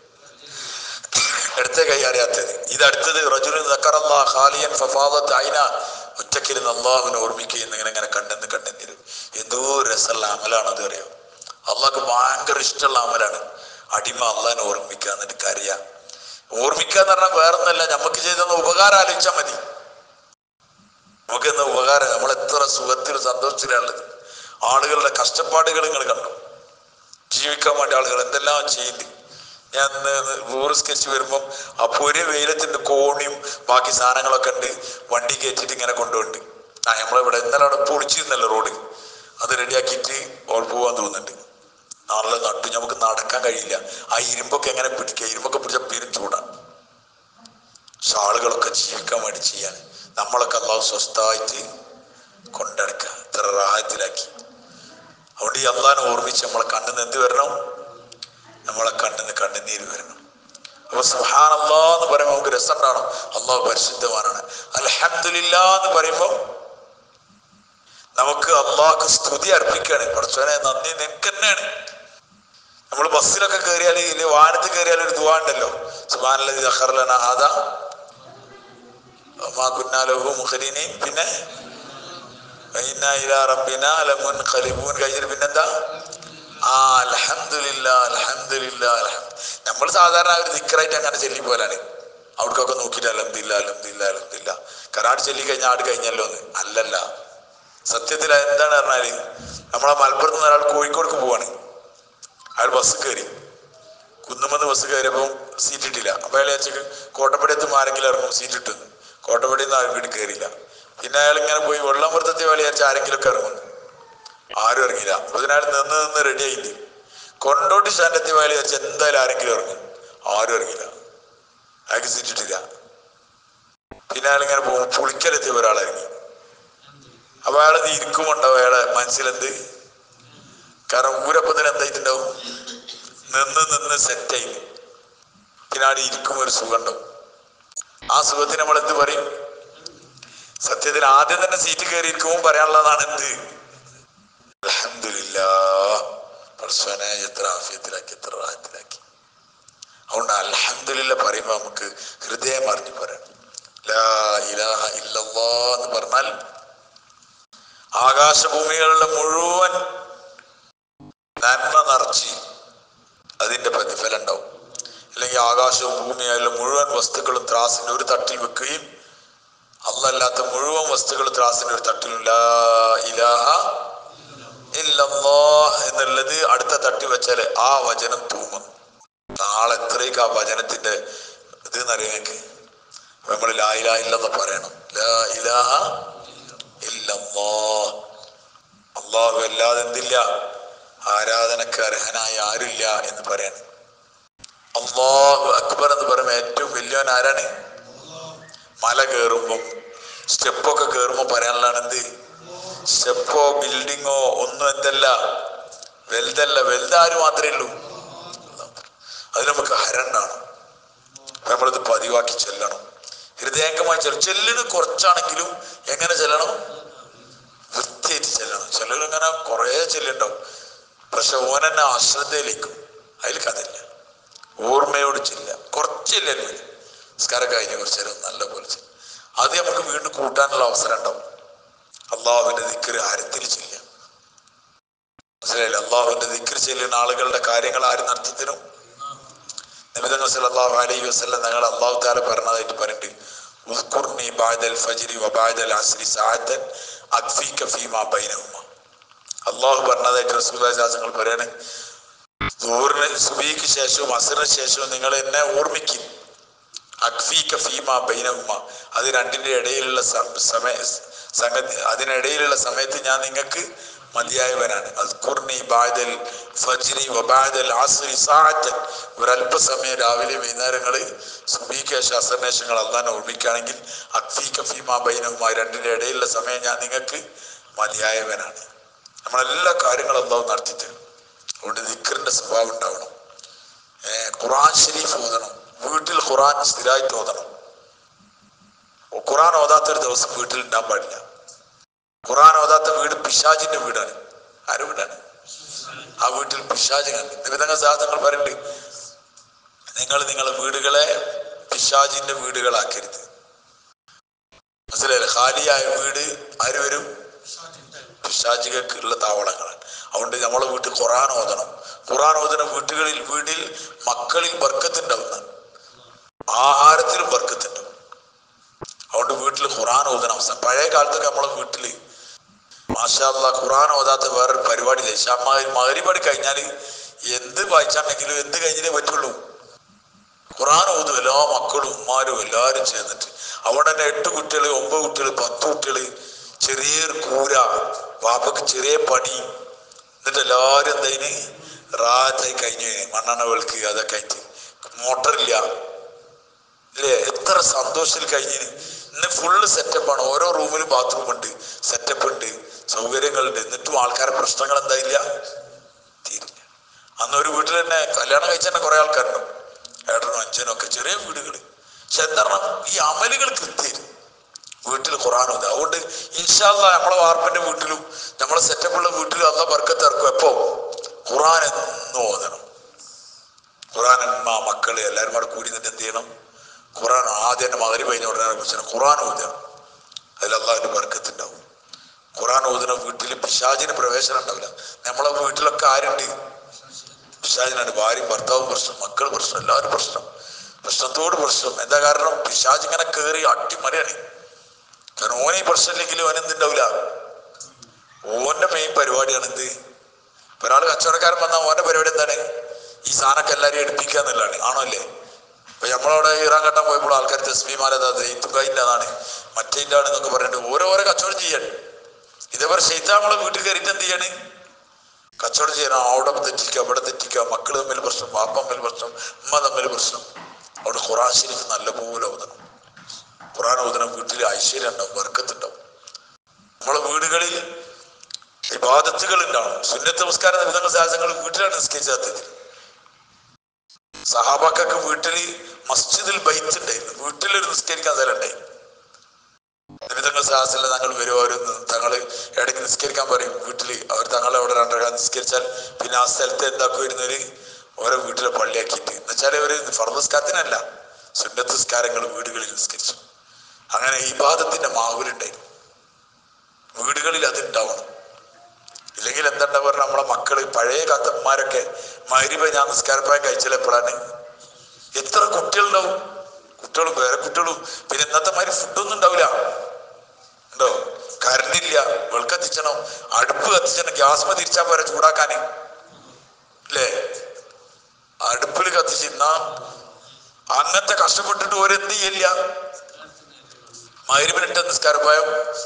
Speaker 1: ഇടത്തെ കൈ അറിയാത്തത് ഇത് അടുത്തത് റജുലിൻ ദക്കറല്ലാ ഖാലിയൻ ഫഫാദത്ത് ഐന ഒറ്റക്കിരുന്ന് അള്ളാഹുവിനെ ഓർമ്മിക്കുകയെന്ന് ഇങ്ങനെ ഇങ്ങനെ കണ്ടെന്ന് കണ്ടെന്നിരും എന്തോ രസമുള്ള അമലാണത് അറിയാം അള്ളാഹ്ക്ക് ഭയങ്കര ഇഷ്ടമുള്ള അമലാണ് അടിമ അള്ളാഹിനെ ഓർമ്മിക്കുക എന്നിട്ട് കരയാ ഓർമ്മിക്കുക എന്ന് പറഞ്ഞാൽ വേറൊന്നല്ല നമുക്ക് ചെയ്തെന്ന ഉപകാരം ആലോചിച്ചാൽ മതി നമുക്ക് എന്ന ഉപകാരം നമ്മൾ എത്ര സുഖത്തിലും സന്തോഷത്തിലുള്ളത് ആളുകളുടെ കഷ്ടപ്പാടുകൾ നിങ്ങൾ കണ്ടു ജീവിക്കാൻ വേണ്ടി ആളുകൾ എന്തെല്ലാം ചെയ്യുന്നു ഞാൻ നൂറ് സ്കെച്ച് വരുമ്പം ആ പൊരി വെയിലത്തിന്റെ കോണിയും ബാക്കി സാധനങ്ങളൊക്കെ ഉണ്ട് വണ്ടി കയറ്റിട്ട് ഇങ്ങനെ കൊണ്ടുപോണ്ട് ആ നമ്മളിവിടെ ഇന്നലെ അവിടെ പൊളിച്ചിരുന്നല്ലോ റോഡ് അത് റെഡിയാക്കിയിട്ട് ഓൾ പോവാൻ തോന്നുന്നുണ്ട് നാളെ നട്ടു നമുക്ക് നടക്കാൻ കഴിയില്ല ആ ഇരുമ്പൊക്കെ എങ്ങനെ പിടിക്കുക ഇരുമ്പൊക്കെ പിടിച്ച പേരും ചൂടാണ് പക്ഷെ ആളുകളൊക്കെ ജീവിക്കാൻ വേണ്ടി ചെയ്യാൻ നമ്മളൊക്കെ അള്ളാഹു സ്വസ്ഥമായിട്ട് കൊണ്ടടക്കുക ഇത്ര റാഹത്തിലാക്കി അതുകൊണ്ട് ഈ അള്ളാഹിനെ ഓർമ്മിച്ച് നമ്മളെ കണ്ണിന്ന് എന്ത് വരണം നമ്മളെ കണ്ണിന്ന് കണ്ണുനീര് വരണം അപ്പൊ സുഹാൻ അള്ളാ എന്ന് പറയുമ്പോൾ നമുക്ക് രസം ഉണ്ടാവണം അള്ളാഹു പരിശുദ്ധവാനാണ് അലഹമില്ല എന്ന് പറയുമ്പോൾ നമുക്ക് അള്ളാഹ്ക്ക് സ്തുതി അർപ്പിക്കുകയാണ് പഠിച്ചവനെ നന്ദി നിനക്ക് തന്നെയാണ് നമ്മൾ ബസ്സിലൊക്കെ കയറിയാൽ ഇല്ല വാഹനത്തിൽ കയറിയാൽ ഒരു ദുവാ ഉണ്ടല്ലോ സുബാനല്ലതി അഖർലന ഹാദ മാ കുന്നാ ലഹു മുഖരീനീൻ പിന്നെ വഇന്നാ ഇലാ റബ്ബിനാ ലമുൻഖലിബൂൻ കഴിഞ്ഞിട്ട് പിന്നെന്താ ആ അൽഹംദുലില്ലാ അൽഹംദുലില്ലാ അൽഹം നമ്മൾ സാധാരണ ഒരു ദിക്കറായിട്ട് അങ്ങനെ ചെല്ലി പോലാണ് അവിടേക്കൊക്കെ നോക്കിയിട്ട് അലഹമില്ല അലഹമില്ല അലഹമില്ല കരാട് ചൊല്ലി കഴിഞ്ഞാൽ ആട് കഴിഞ്ഞല്ലോ എന്ന് അല്ലല്ല സത്യത്തിൽ എന്താണ് പറഞ്ഞാല് നമ്മളെ മലപ്പുറത്ത് നിന്ന് ഒരാൾ കോഴിക്കോടേക്ക് പോവാണ് അയാൾ ബസ് കയറി കുന്നുമെന്ന് ബസ് കയറിയപ്പോൾ സീറ്റ് ഇട്ടില്ല അപ്പൊ അയാൾ വെച്ച് കോട്ടപ്പടിയത്ത് ആരെങ്കിലും ഇറങ്ങും സീറ്റ് ഇട്ടു കോട്ടപ്പടിയിൽ നിന്ന് ആരും വീട്ടിൽ കയറിയില്ല പിന്നെ അയാൾ ഇങ്ങനെ പോയി വെള്ളം പുറത്തെത്തി വേളി വിചാരിച്ച ആരെങ്കിലും ഒക്കെ ഇറങ്ങുന്നു ആരും ഇറങ്ങിയില്ല അപ്പൊ അയാൾ നിന്ന് നിന്ന് റെഡി ആയില്ല കൊണ്ടോട്ടി സ്റ്റാൻഡെത്തി വേളി വിചാരിച്ച എന്തായാലും ആരെങ്കിലും ഇറങ്ങും ആരും ഇറങ്ങിയില്ല അയാൾക്ക് സീറ്റ് ഇട്ടില്ല പിന്നെ അയാൾ ഇങ്ങനെ പോകും പുളിക്കലെത്തിയ ഒരാൾ ഇറങ്ങി അപ്പൊ അയാൾ ഇരിക്കുമുണ്ടാവും അയാളെ മനസ്സിലെന്ത് കാരണം ഊരപ്പത്തിന് എന്തായിട്ടുണ്ടാവും നിന്ന് നിന്ന് സെറ്റായി പിന്നെ അവിടെ ഇരിക്കുമ്പോൾ ഒരു സുഖം ഉണ്ടാവും ആ സുഖത്തിന് നമ്മൾ എന്ത് പറയും സത്യത്തിൽ ആദ്യം തന്നെ സീറ്റ് കയറി ഇരിക്കുമ്പോൾ പറയാനുള്ളതാണ് എന്ത് അൽഹംദുലില്ലാ പർശ്വനെ എത്ര ആഫിയത്തിലാക്കി എത്ര റാഹത്തിലാക്കി അതുകൊണ്ട് അൽഹംദുലില്ല പറയുമ്പോൾ നമുക്ക് ഹൃദയം അറിഞ്ഞു പറയണം ലാ ഇലാഹ ഇല്ലല്ലാ എന്ന് പറഞ്ഞാൽ ആകാശഭൂമികളുടെ മുഴുവൻ നന്മ നിറച്ച് അതിന്റെ പ്രതിഫലം ഉണ്ടാവും അല്ലെങ്കിൽ ആകാശവും ഭൂമിയായാലും മുഴുവൻ വസ്തുക്കളും ത്രാസിന്റെ ഒരു തട്ടിൽ വെക്കുകയും അല്ലല്ലാത്ത മുഴുവൻ വസ്തുക്കളും ത്രാസിന്റെ ഒരു തട്ടിൽ ലാ ഇലാഹ ഇല്ലല്ലാ എന്നുള്ളത് അടുത്ത തട്ടി വെച്ചാൽ ആ വചനം തൂങ്ങും നാളെ എത്രയൊക്കെ ആ വചനത്തിന്റെ ഇത് എന്നറിയാമെങ്കിൽ നമ്മൾ ലാ ഇലാഹ ഇല്ലെന്ന് പറയണം ലാ ഇലാഹ ഇല്ലല്ലാ അള്ളാഹു അല്ലാതെ എന്തില്ല ആരാധനക്ക് അർഹനായ ആരില്ല എന്ന് പറയണം അള്ളാഹു അക്ബർ എന്ന് പറയുമ്പോൾ ഏറ്റവും വലിയവൻ ആരാണ് മല കയറുമ്പം സ്റ്റെപ്പൊക്കെ കയറുമ്പോൾ പറയാനുള്ളതാണ് എന്ത് സ്റ്റെപ്പോ ബിൽഡിങ്ങോ ഒന്നും എന്തല്ല വലുതല്ല വലുതാര് മാത്രമേ ഉള്ളൂ അത് നമുക്ക് ഹരണ്ടാണ് നമ്മളിത് പതിവാക്കി ചെല്ലണം ഹൃദയംഗമായി ചെല്ലും ചെല്ലിന് കുറച്ചാണെങ്കിലും എങ്ങനെ ചെല്ലണം വൃത്തിയായിട്ട് ചെല്ലണം ചിലരിങ്ങനെ കുറേ ചെല്ലുണ്ടാവും പക്ഷെ ഓനെന്നെ അശ്രദ്ധയിലേക്കും അതിൽ കഥയില്ല ഓർമ്മയോട് ചെല്ല കുറച്ചില്ല നിസ്കാരം കഴിഞ്ഞ കുറച്ച് നേരം നല്ല പോലെ ചെല്ലും അത് നമുക്ക് വീണ്ടും കൂട്ടാനുള്ള അവസരം ഉണ്ടാവും അള്ളാഹുവിന്റെ ദിക്കറ് ആരത്തിൽ ചെയ്യാം മനസ്സിലായില്ല അള്ളാഹുവിന്റെ ദിക്കറ് ചെല്ലുന്ന ആളുകളുടെ കാര്യങ്ങൾ ആര് നടത്തിത്തരും നബിതങ്ങൾ സല്ലല്ലാഹു അലൈഹി വസല്ലം ഞങ്ങൾ അള്ളാഹു താല പറഞ്ഞതായിട്ട് പറഞ്ഞിട്ട് ഉസ്കുർനി ബഅദൽ ഫജ്രി വബഅദൽ അസ്രി സഅതൻ അക്ഫീക ഫീമാ ബൈനഹുമ അള്ളാഹു പറഞ്ഞതായിട്ട് റസൂലുള്ളാഹി ശാസങ്ങൾ പറയാണ് ദൂറിന് സുബീക്ക് ശേഷവും അസറിന് ശേഷവും നിങ്ങൾ എന്നെ ഓർമ്മിക്കും അക്ഫീക ഫീമാ ബൈനഹുമ അത് രണ്ടിന്റെ ഇടയിലുള്ള സ- സമയ സംഗതി അതിനിടയിലുള്ള സമയത്ത് ഞാൻ നിങ്ങൾക്ക് മതിയായവനാണ് അസ്കുർനി ബാദൽ ഫജ്രി വബാദൽ ആസ്രി സാഅത്തൻ ഒരല്പസമയം രാവിലെ വൈകുന്നേരങ്ങളിൽ സുബീക്കേശ അസർനേഷങ്ങൾ അള്ളാനെ ഓർമ്മിക്കുകയാണെങ്കിൽ അക്ഫീക ഫീമാ ബൈനഹുമ രണ്ടിന്റെ ഇടയിലുള്ള സമയം ഞാൻ നിങ്ങൾക്ക് മതിയായവനാണ് നമ്മളെല്ലാ കാര്യങ്ങളും അള്ളാഹു നടത്തി തരും അതുകൊണ്ട് ദിക്കറിന്റെ സ്വഭാവം ഉണ്ടാവണം ഏർ ഖുറാൻ ഷരീഫ് ഓതണം വീട്ടിൽ ഖുറാൻ സ്ഥിരമായിട്ട് ഓതണം ഖുറാൻ ഓതാത്ത ഒരു ദിവസം വീട്ടിൽ ഉണ്ടാൻ പാടില്ല ഖുറാൻ ഓതാത്ത വീട് പിശാജിന്റെ വീടാണ് ആരുടെ വീടാണ് ആ വീട്ടിൽ പിശാജ് കണ്ട് നിബിധങ്ങൾ സാധനങ്ങൾ പറയുന്നുണ്ട് നിങ്ങൾ നിങ്ങളെ വീടുകളെ പിശാജിന്റെ വീടുകളാക്കരുത് മനസ്സിലായില്ലേ ഖാലിയായ വീട് ആര് വരും പിശാചികൾക്കുള്ള താവളങ്ങളാണ് അതുകൊണ്ട് നമ്മളെ വീട്ടിൽ ഖുറാൻ ഓതണം ഖുറാൻ ഓതുന്ന വീട്ടുകളിൽ വീട്ടിൽ മക്കളിൽ ബർക്കത്തുണ്ടാവുന്ന ആഹാരത്തിലും ബർക്കത്തുണ്ടാവും അതുകൊണ്ട് വീട്ടിൽ ഖുറാൻ ഓതണം അവസാനം പഴയ കാലത്തൊക്കെ നമ്മളെ വീട്ടില് മാഷാല്ല ഖുറാൻ ഓതാത്ത വേറൊരു പരിപാടി മകരിപാടി കഴിഞ്ഞാൽ എന്ത് വായിച്ചാണെങ്കിലും എന്ത് കഴിഞ്ഞാലേ പറ്റുള്ളൂ ഖുറാൻ ഓതും എല്ലാ മക്കളും ഉമ്മാരും എല്ലാവരും ചേർന്നിട്ട് അവിടെ തന്നെ എട്ട് കുട്ടികൾ ഒമ്പത് കുട്ടികൾ പത്ത് കുട്ടികൾ ചെറിയൊരു കൂര വാപ്പക്ക് ചെറിയ പണി എന്നിട്ട് എല്ലാവരും എന്തതിന് റാറ്റായി കഴിഞ്ഞ് മണ്ണെണ്ണ വെളുക്കുക അതൊക്കെ ആയിട്ട് മോട്ടറില്ല അല്ലേ എത്ര സന്തോഷത്തിൽ കഴിഞ്ഞ് ഇന്ന് ഫുള്ള് സെറ്റപ്പാണ് ഓരോ റൂമിലും ബാത്റൂം ഉണ്ട് സെറ്റപ്പ് ഉണ്ട് സൗകര്യങ്ങളുണ്ട് എന്നിട്ടും ആൾക്കാരെ പ്രശ്നങ്ങൾ എന്തായില്ല തീരില്ല അന്ന് ഒരു വീട്ടിൽ തന്നെ കല്യാണം കഴിച്ച തന്നെ കുറെ ആൾക്കാരുണ്ടാവും ഏട്ടനും അഞ്ചനും ഒക്കെ ചെറിയ വീടുകൾ പക്ഷെ എന്താണ് ഈ അമലുകൾ കൃത്യം വീട്ടിൽ ഖുറാൻ ഓതുക അതുകൊണ്ട് ഇൻഷാല്ല നമ്മളെ വാർപ്പിന്റെ വീട്ടിലും നമ്മളെ സെറ്റപ്പുള്ള വീട്ടിലും അല്ല ബർക്കത്ത് ഇറക്കും എപ്പോ ഖുറാൻ എന്നും ഓതണം ഖുറാൻ അമ്മ മക്കള് എല്ലാവരും കൂടെ കൂടി നിന്നിട്ട് എന്ത് ചെയ്യണം ഖുറാൻ ആദ്യം തന്നെ മകരി കഴിഞ്ഞ ഉടനെ കുറിച്ച് ഖുറാൻ ഓതുക അതിൽ അള്ളാഹിന്റെ ബർക്കത്ത് ഉണ്ടാവും ഖുറാൻ ഓതുന്ന വീട്ടിൽ പിശാചിന് പ്രവേശനം ഉണ്ടാവില്ല നമ്മളെ വീട്ടിലൊക്കെ ആരുണ്ട് പിശാചിനാണ് ഭാര്യയും ഭർത്താവും പ്രശ്നം മക്കൾ പ്രശ്നം എല്ലാവരും പ്രശ്നം പ്രശ്നത്തോട് പ്രശ്നം എന്താ കാരണം പിശാജ് ഇങ്ങനെ കയറി അട്ടിമറിയാണ് കാരണം ഓനെ ഈ പ്രശ്നമില്ലെങ്കിലും ഓൻ എന്തുണ്ടാവില്ല ഓന്റെ മെയിൻ പരിപാടിയാണ് എന്ത് ഇപ്പൊ ഒരാൾ കച്ചവടക്കാരൻ വന്നാൽ ഓന്റെ പരിപാടി എന്താണ് ഈ സാധനമൊക്കെ എല്ലാവരെയും എടുപ്പിക്കുക എന്നുള്ളതാണ് ആണോ അല്ലേ ഇപ്പൊ നമ്മളവിടെ ഇറാൻ കെട്ടാൻ പോയപ്പോൾ ആൾക്കാർ തസ്മിമാരതാ ഇത്തുകയിൻ്റെ അതാണ് മറ്റേൻ്റെ ആണെന്നൊക്കെ പറഞ്ഞിട്ട് ഓരോരോ കച്ചവടം ചെയ്യാണ് ഇതേപോലെ ശൈത്താൻ നമ്മളെ വീട്ടിൽ കയറിയിട്ട് എന്ത് ചെയ്യാണ് കച്ചവടം ചെയ്യണം അവിടെ തെറ്റിക്കുക അവിടെ തെറ്റിക്കുക മക്കൾ തമ്മിൽ പ്രശ്നം വാപ്പ തമ്മിൽ പ്രശ്നം ഉമ്മ തമ്മിൽ പ്രശ്നം അവിടെ ഖുറാൻ ശരീഫ് നല്ലപോലെ ഓതണം ഖുറാൻ ഓതണം വീട്ടിൽ ഐശ്വര്യം ഉണ്ടാവും വർക്കത്തുണ്ടാവും നമ്മളെ വീടുകളിൽ ഇബാദത്തുകൾ ഉണ്ടാവും സുന്നത്ത് നമസ്കാര നിബന്ധന സാഹചര്യങ്ങൾ വീട്ടിലാണ് നിസ്കരിച്ചാത്തത് സഹാബാക്കൊക്കെ വീട്ടിൽ മസ്ജിദിൽ ബൈത്ത് ഉണ്ടായിരുന്നു വീട്ടിലൊരു നിസ്കരിക്കാൻ സ്ഥലം ഉണ്ടായിരുന്നു നിമിതങ്ങൾ സാഹസിൽ തങ്ങൾ വരും അവർ തങ്ങൾ ഇടയ്ക്ക് നിസ്കരിക്കാൻ പറയും വീട്ടിൽ അവർ തങ്ങൾ അവിടെ രണ്ടര നിസ്കരിച്ചാൽ പിന്നെ ആ സ്ഥലത്ത് എന്താക്കുമായിരുന്നവര് ഓരോ വീട്ടിലെ പള്ളിയാക്കിയിട്ട് എന്നുവെച്ചാൽ ഒരു ഫർദസ്കാരത്തിനല്ല സുന്നത്ത് നിസ്കാരങ്ങൾ വീടുകളിൽ നിസ്കരിച്ചു അങ്ങനെ ഈ പാദത്തിന്റെ മാവിലുണ്ടായിരുന്നു വീടുകളിൽ അതുണ്ടാവണം ഇല്ലെങ്കിൽ എന്താ പറഞ്ഞാൽ നമ്മളെ മക്കള് പഴയ കത്തന്മാരൊക്കെ മരിബ ഞാൻ നിസ്കാരപ്പായം കഴിച്ചാലെപ്പോഴാണ് എത്ര കുട്ടികളുണ്ടാവും കുട്ടികളും വേറെ കുട്ടികളും പിന്നെ ഇന്നത്തെ മാതിരി ഫുഡൊന്നും ഉണ്ടാവില്ല ഉണ്ടോ കറണ്ട് ഇല്ല വെളുക്ക് കത്തിച്ചണം അടുപ്പ് കത്തിച്ചണം ഗ്യാസ്മ തിരിച്ചാ പോരെ ചൂടാക്കാന് അല്ലേ അടുപ്പിൽ കത്തിച്ചിരുന്ന അങ്ങനത്തെ കഷ്ടപ്പെട്ടിട്ട് ഓരെന്ത് ചെയ്യില്ല മരുവിനിട്ട നിസ്കാരപ്പായം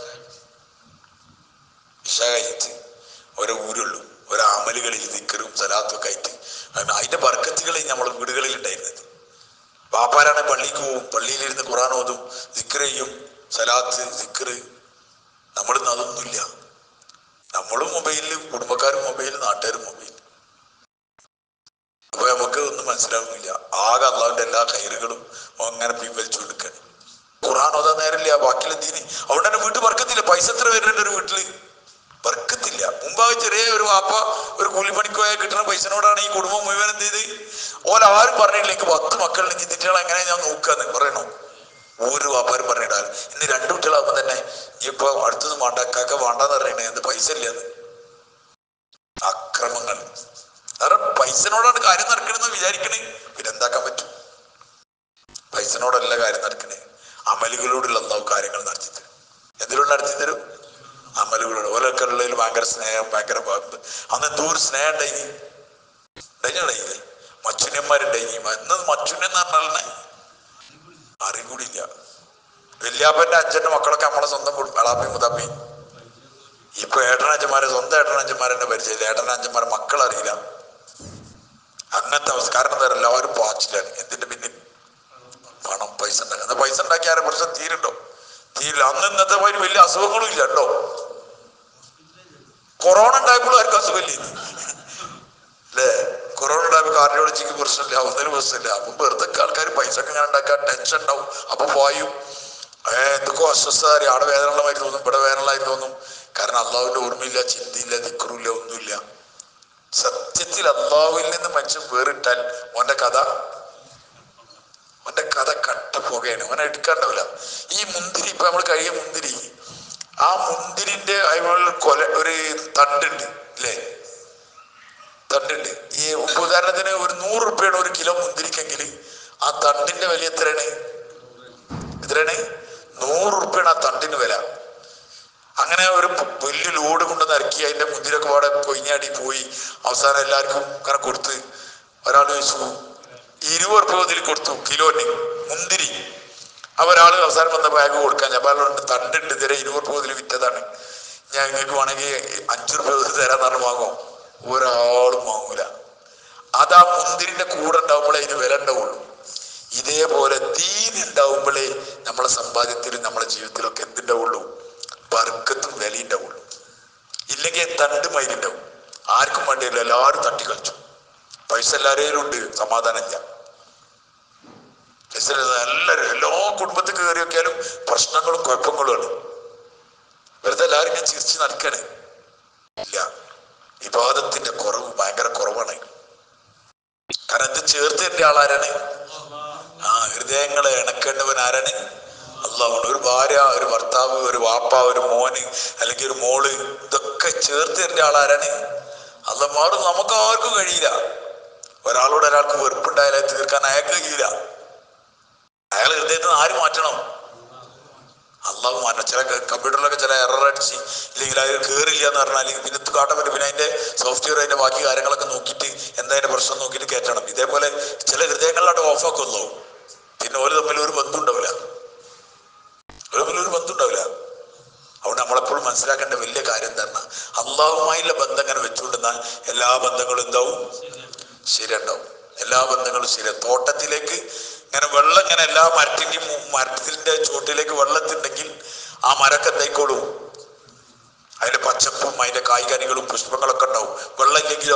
Speaker 1: ഇഷ കഴിഞ്ഞിട്ട് ഓരോ ഊരുള്ളൂ ഓരോ അമലുകളിൽ ദിക്കറും സലാത്തും ഒക്കെ ആയിട്ട് കാരണം അതിന്റെ ബർക്കത്തുകൾ നമ്മളെ വീടുകളിൽ ഉണ്ടായിരുന്നത് വാപ്പാരാണ് പള്ളിക്ക് പോവും പള്ളിയിലിരുന്ന് ഖുറാൻ ഓതും ദിക്കറ് ചെയ്യും സലാത്ത് ദിക്കറ് നമ്മളിന്ന് അതൊന്നുമില്ല നമ്മളും മൊബൈലിൽ കുടുംബക്കാരും മൊബൈൽ നാട്ടുകാരും മൊബൈൽ അപ്പൊ നമുക്ക് ഒന്നും മനസ്സിലാവുന്നില്ല ആകെ അള്ളാഹുവിന്റെ എല്ലാ കയറുകളും അങ്ങനെ പിൻവലിച്ചു കൊടുക്കാണ് ഖുറാൻ ഓതാൻ നേരമില്ല ബാക്കിയുള്ള ദീനി അവിടെ തന്നെ വീട്ടിൽ വർക്കത്തില്ല പൈസ എത്ര വരുന്നുണ്ട് ഒരു വീട്ടില് വർക്കത്തില്ല മുമ്പാകെ ചെറിയ ഒരു വാപ്പ ഒരു കൂലിപ്പണിക്ക് പോയാൽ കിട്ടുന്ന പൈസനോടാണ് ഈ കുടുംബം മുഴുവൻ എന്ത് ചെയ്ത് ഓല ആരും പറഞ്ഞില്ല എനിക്ക് പത്ത് മക്കളുടെ ചിന്തിച്ചുകൾ എങ്ങനെ ഞാൻ നോക്കാന്ന് പറയണോ ഒരു വാപ്പാരും പറഞ്ഞിട്ടാൽ ഇന്ന് രണ്ടു കുട്ടികളാകുമ്പോ തന്നെ ഇപ്പൊ അടുത്തൊന്നും വേണ്ട കാക്ക വേണ്ടെന്ന് പറയണേ എന്ത് പൈസ ഇല്ലെന്ന് അക്രമങ്ങൾ കാരണം പൈസനോടാണ് കാര്യം നടക്കണെന്ന് വിചാരിക്കണേ പിന്നെ എന്താക്കാൻ പറ്റും പൈസനോടല്ല കാര്യം നടക്കണേ അമലുകളോടുള്ള എന്താവും കാര്യങ്ങൾ നടത്തി തരും എന്തിലൂടെ നടത്തി തരും അമലുകളോട് ഓരോക്കെ ഉള്ളതിൽ ഭയങ്കര സ്നേഹം ഭയങ്കര ഭാഗത്ത് അന്ന് എന്തോരു സ്നേഹം ഉണ്ടായി ഉണ്ടായില്ലേ മച്ചുനന്മാരുണ്ടായി ഇന്ന് മച്ചുനൻ എന്ന് പറഞ്ഞാൽ അറിയും കൂടിയില്ല വല്യാപ്പന്റെ അച്ഛന്റെ മക്കളൊക്കെ നമ്മളെ സ്വന്തം എളാപ്പി മുതാപ്പി ഇപ്പൊ ഏട്ടനഞ്ചന്മാരെ സ്വന്തം ഏട്ടനഞ്ചന്മാരെന്നെ പരിചയമില്ല ഏട്ടനഞ്ചന്മാരെ മക്കൾ അറിയില്ല അങ്ങനത്തെ അവസ്ഥ കാരണം എന്താ എല്ലാവരും പാച്ചിലാണ് എന്തിന്റെ പിന്നിൽ പണം പൈസ ഉണ്ടാക്കുക എന്നാ പൈസ ഉണ്ടാക്കി ആരെ പ്രശ്നം തീരുണ്ടോ തീരില്ല അന്ന് ഇന്നത്തെ മാതിരി വലിയ അസുഖങ്ങളും ഇല്ല കേട്ടോ കൊറോണ ഉണ്ടായപ്പോഴും ആർക്കും അസുഖമില്ല അല്ലേ കൊറോണ ഉണ്ടായപ്പോൾ കാർഡിയോളജിക്ക് പ്രശ്നമില്ല ഒന്നിനും പ്രശ്നമില്ല അപ്പം വെറുതെ ആൾക്കാർ പൈസ ഒക്കെ ഇങ്ങനെ ഉണ്ടാക്കാൻ ടെൻഷൻ ഉണ്ടാവും അപ്പൊ പോയും ഏ, എന്തൊക്കെ അസ്വസ്ഥത അറിയാം അവിടെ വേദനയുള്ളതായി തോന്നും ഇവിടെ വേദനകളായി തോന്നും കാരണം അള്ളാഹുവിന്റെ ഓർമ്മയില്ല ചിന്തയില്ല ദിക്കറില്ല ഒന്നുമില്ല സത്യത്തിൽ അള്ളാഹുവിൽ നിന്ന് മനുഷ്യൻ വേറിട്ടാൽ ഓന്റെ കഥ ഓന്റെ കഥ കട്ട പോകുകയാണ് ഓനെ എടുക്കാണ്ടാവില്ല ഈ മുന്തിരി ഇപ്പൊ നമ്മൾ കഴിയ മുന്തിരി ആ മുന്തിരിന്റെ അതിനുള്ള കൊല ഒരു തണ്ടുണ്ട് അല്ലേ തണ്ടുണ്ട് ഈ ഇപ്പൊ ഉദാഹരണത്തിന് ഒരു നൂറ് റുപ്യാണ് ഒരു കിലോ മുന്തിരിക്കെങ്കിൽ ആ തണ്ടിന്റെ വില എത്രയാണ് എത്രയാണ് നൂറ് റുപ്യാണ് ആ തണ്ടിന് വില അങ്ങനെ ഒരു പ- വലിയ ലോഡ് കൊണ്ട് നിറക്കി അതിന്റെ മുന്തിരൊക്കെ പാടെ കൊയിഞ്ഞാടി പോയി അവസാനം എല്ലാവർക്കും അങ്ങനെ കൊടുത്ത് ഒരാൾ ചോദിച്ചു ഇരുപത് റുപ്യ മുതൽ കൊടുത്തു കിലോന് മുന്തിരി അപ്പൊ ഒരാൾ അവസാനം വന്ന ബാഗ് കൊടുക്കാൻ ഞാൻ പറഞ്ഞിട്ടുണ്ട് തണ്ടുണ്ട് ഇതുവരെ ഇരുപത് റുപ്യ മുതൽ വിറ്റതാണ് ഞാൻ നിങ്ങൾക്ക് വേണമെങ്കിൽ അഞ്ചു റുപ്യ മുതൽ തരാന്ന് പറഞ്ഞ് വാങ്ങും ഒരാളും വാങ്ങൂല അതാ മുന്തിരിന്റെ കൂടെ ഉണ്ടാവുമ്പോഴേ ഇതിന് വില ഉണ്ടാവുള്ളൂ ഇതേപോലെ ദീൻ ഉണ്ടാവുമ്പോഴേ നമ്മളെ സമ്പാദ്യത്തിലും നമ്മളെ ജീവിതത്തിലൊക്കെ എന്തുണ്ടാവുള്ളൂ ബർക്കത്തും വിലയുണ്ടാവുള്ളൂ ഇല്ലെങ്കിൽ തണ്ട് മൈലുണ്ടാവും ആർക്കും വേണ്ടിയില്ല എല്ലാവരും തട്ടി കളിച്ചു പൈസ എല്ലാവരും ഉണ്ട് സമാധാനമില്ല പൈസ എല്ലാവരും എല്ലാ കുടുംബത്തിൽ കയറി നോക്കിയാലും പ്രശ്നങ്ങളും കുഴപ്പങ്ങളുമാണ് വെറുതെ എല്ലാവരും ഞാൻ ചിരിച്ച് നടക്കണേ ഇല്ല വിവാദത്തിന്റെ കുറവ് ഭയങ്കര കുറവാണ് കാരണം ഇത് ചേർത്ത് എന്റെ ആളാരാണ് ആ ഹൃദയങ്ങളെ ഇണക്കേണ്ടവൻ ആരാണ് അള്ളാഹുണ് ഒരു ഭാര്യ ഒരു ഭർത്താവ് ഒരു വാപ്പ ഒരു മോന് അല്ലെങ്കിൽ ഒരു മോള് ഇതൊക്കെ ചേർത്ത് എന്റെ ആളാരാണ് അള്ളമാറും നമുക്ക് ആർക്കും കഴിയില്ല ഒരാളോട് ഒരാൾക്ക് വെറുപ്പുണ്ടായാലേ തീർക്കാൻ അയാൾക്ക് കഴിയില്ല അയാൾ ഹൃദയത്തിൽ നിന്ന് ആര് മാറ്റണം അള്ളാഹു മാറ്റണം ചില ക- കമ്പ്യൂട്ടറിലൊക്കെ ചില എറർ അടിച്ച് ഇല്ലെങ്കിൽ അത് കയറില്ല എന്ന് പറഞ്ഞാൽ പിന്നെ ഇത് കാട്ടാൻ പറ്റും പിന്നെ അതിന്റെ സോഫ്റ്റ്വെയർ അതിന്റെ ബാക്കി കാര്യങ്ങളൊക്കെ നോക്കിയിട്ട് എന്താ അതിന്റെ പ്രശ്നം നോക്കിയിട്ട് കയറ്റണം ഇതേപോലെ ചില ഹൃദയങ്ങളിലോട്ട് ഓഫ് ആക്കുമല്ലോ പിന്നെ ഓര് തമ്മിൽ ഒരു ബന്ധം ഉണ്ടാവില്ല ഒരു തമ്മിൽ ഒരു ബന്ധം ഉണ്ടാവില്ല അതുകൊണ്ട് നമ്മളെപ്പോഴും മനസ്സിലാക്കേണ്ട വലിയ കാര്യം എന്താണ് അള്ളാഹുമായുള്ള ബന്ധം ഇങ്ങനെ വെച്ചുകൊണ്ടിരുന്നാൽ എല്ലാ ബന്ധങ്ങളും എന്താവും ശരിയുണ്ടാവും എല്ലാ ബന്ധങ്ങളും ശരി തോട്ടത്തിലേക്ക് ഇങ്ങനെ വെള്ളം ഇങ്ങനെ എല്ലാ മരത്തിന്റെയും മു- മരത്തിന്റെ ചുവട്ടിലേക്ക് വെള്ളത്തിണ്ടെങ്കിൽ ആ മരൊക്കെ എന്തായിക്കോളും അതിന്റെ പച്ചപ്പും അതിന്റെ കായ്കനികളും പുഷ്പങ്ങളൊക്കെ ഉണ്ടാവും വെള്ളം ഇല്ലെങ്കിലോ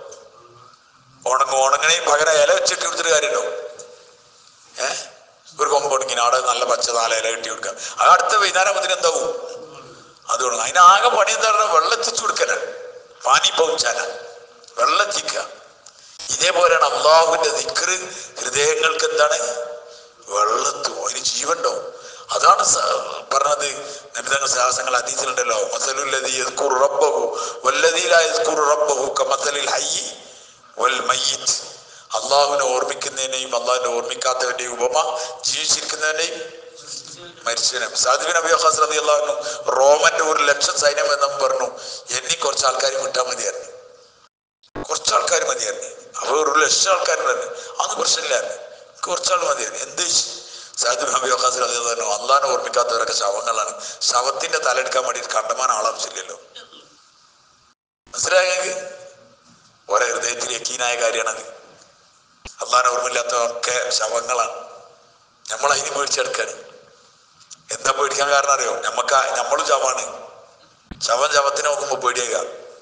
Speaker 1: ഉണങ്ങും ഉണങ്ങണേ പകരം ഇല വെച്ചിട്ട് കൊടുത്തിട്ട് കാര്യമുണ്ടോ ഏഹ് ഒരു കൊമ്പോട് ഇങ്ങനെ അവിടെ നല്ല പച്ച നാല ഇല കെട്ടി കൊടുക്കുക അത് അടുത്ത വൈകുന്നേരം മുതൽ എന്താവും അത് കൊടുക്കും അതിനാകെ പണി എന്താ പറയുക വെള്ളത്തിച്ചു കൊടുക്കലാണ് പാനി പൗച്ചാല വെള്ളത്തിക്കുക ഇതേപോലെയാണ് അള്ളാഹുവിന്റെ ദിക്റ് ഹൃദയങ്ങൾക്ക് എന്താണ് വെള്ളത്തും അതിന് ജീവനുണ്ടാവും അതാണ് സ- പറഞ്ഞത് നബിതങ്ങൾ സാഹസങ്ങൾ അതീതിലുണ്ടല്ലോ മസലുല്ലതി യദ്കുറു റബ്ബഹു വല്ലദീ ലാ യദ്കുറു റബ്ബഹു കമസലിൽ ഹയ്യി വൽ മയ്യിത്ത് അള്ളാഹുവിനെ ഓർമ്മിക്കുന്നതിനെയും അള്ളാഹിനെ ഓർമ്മിക്കാത്തവന്റെയും ഉപമ ജീവിച്ചിരിക്കുന്നവന്റെയും മരിച്ചതിനെ സാദിബിൻ അബി വഖാസ് റളിയല്ലാഹു അൻഹു റോമന്റെ ഒരു ലക്ഷം സൈന്യം എന്നും പറഞ്ഞു എന്നെ കുറച്ച് ആൾക്കാർ വിട്ടാൽ മതിയായിരുന്നു കുറച്ച് ആൾക്കാർ മതിയായിരുന്നു അവർ ഒരു ലക്ഷം ആൾക്കാർ പറഞ്ഞു അതൊന്നും പ്രശ്നമില്ലായിരുന്നു എനിക്ക് കുറച്ചാൾ മതിയായിരുന്നു എന്ത് സാദിബിൻ അബി വഖാസ് റളിയല്ലാഹു അൻഹു അള്ളാഹിനെ ഓർമ്മിക്കാത്തവരൊക്കെ ശവങ്ങളാണ് ശവത്തിന്റെ തലെടുക്കാൻ വേണ്ടിയിട്ട് കണ്ടമാൻ ആളാവശ്യമില്ലല്ലോ മനസ്സിലായെങ്കിൽ ഓരോ ഹൃദയത്തിൽ യക്കീനായ കാര്യമാണത് അള്ളാഹിനെ ഓർമ്മയില്ലാത്തവർക്ക് ശവങ്ങളാണ് നമ്മൾ അതിന് പേടിച്ചെടുക്കാണ് എന്താ പേടിക്കാൻ കാരണം അറിയോ നമ്മക്ക് നമ്മളും ശവമാണ് ശവം ശവത്തിനെ നോക്കുമ്പോ പേടിയാക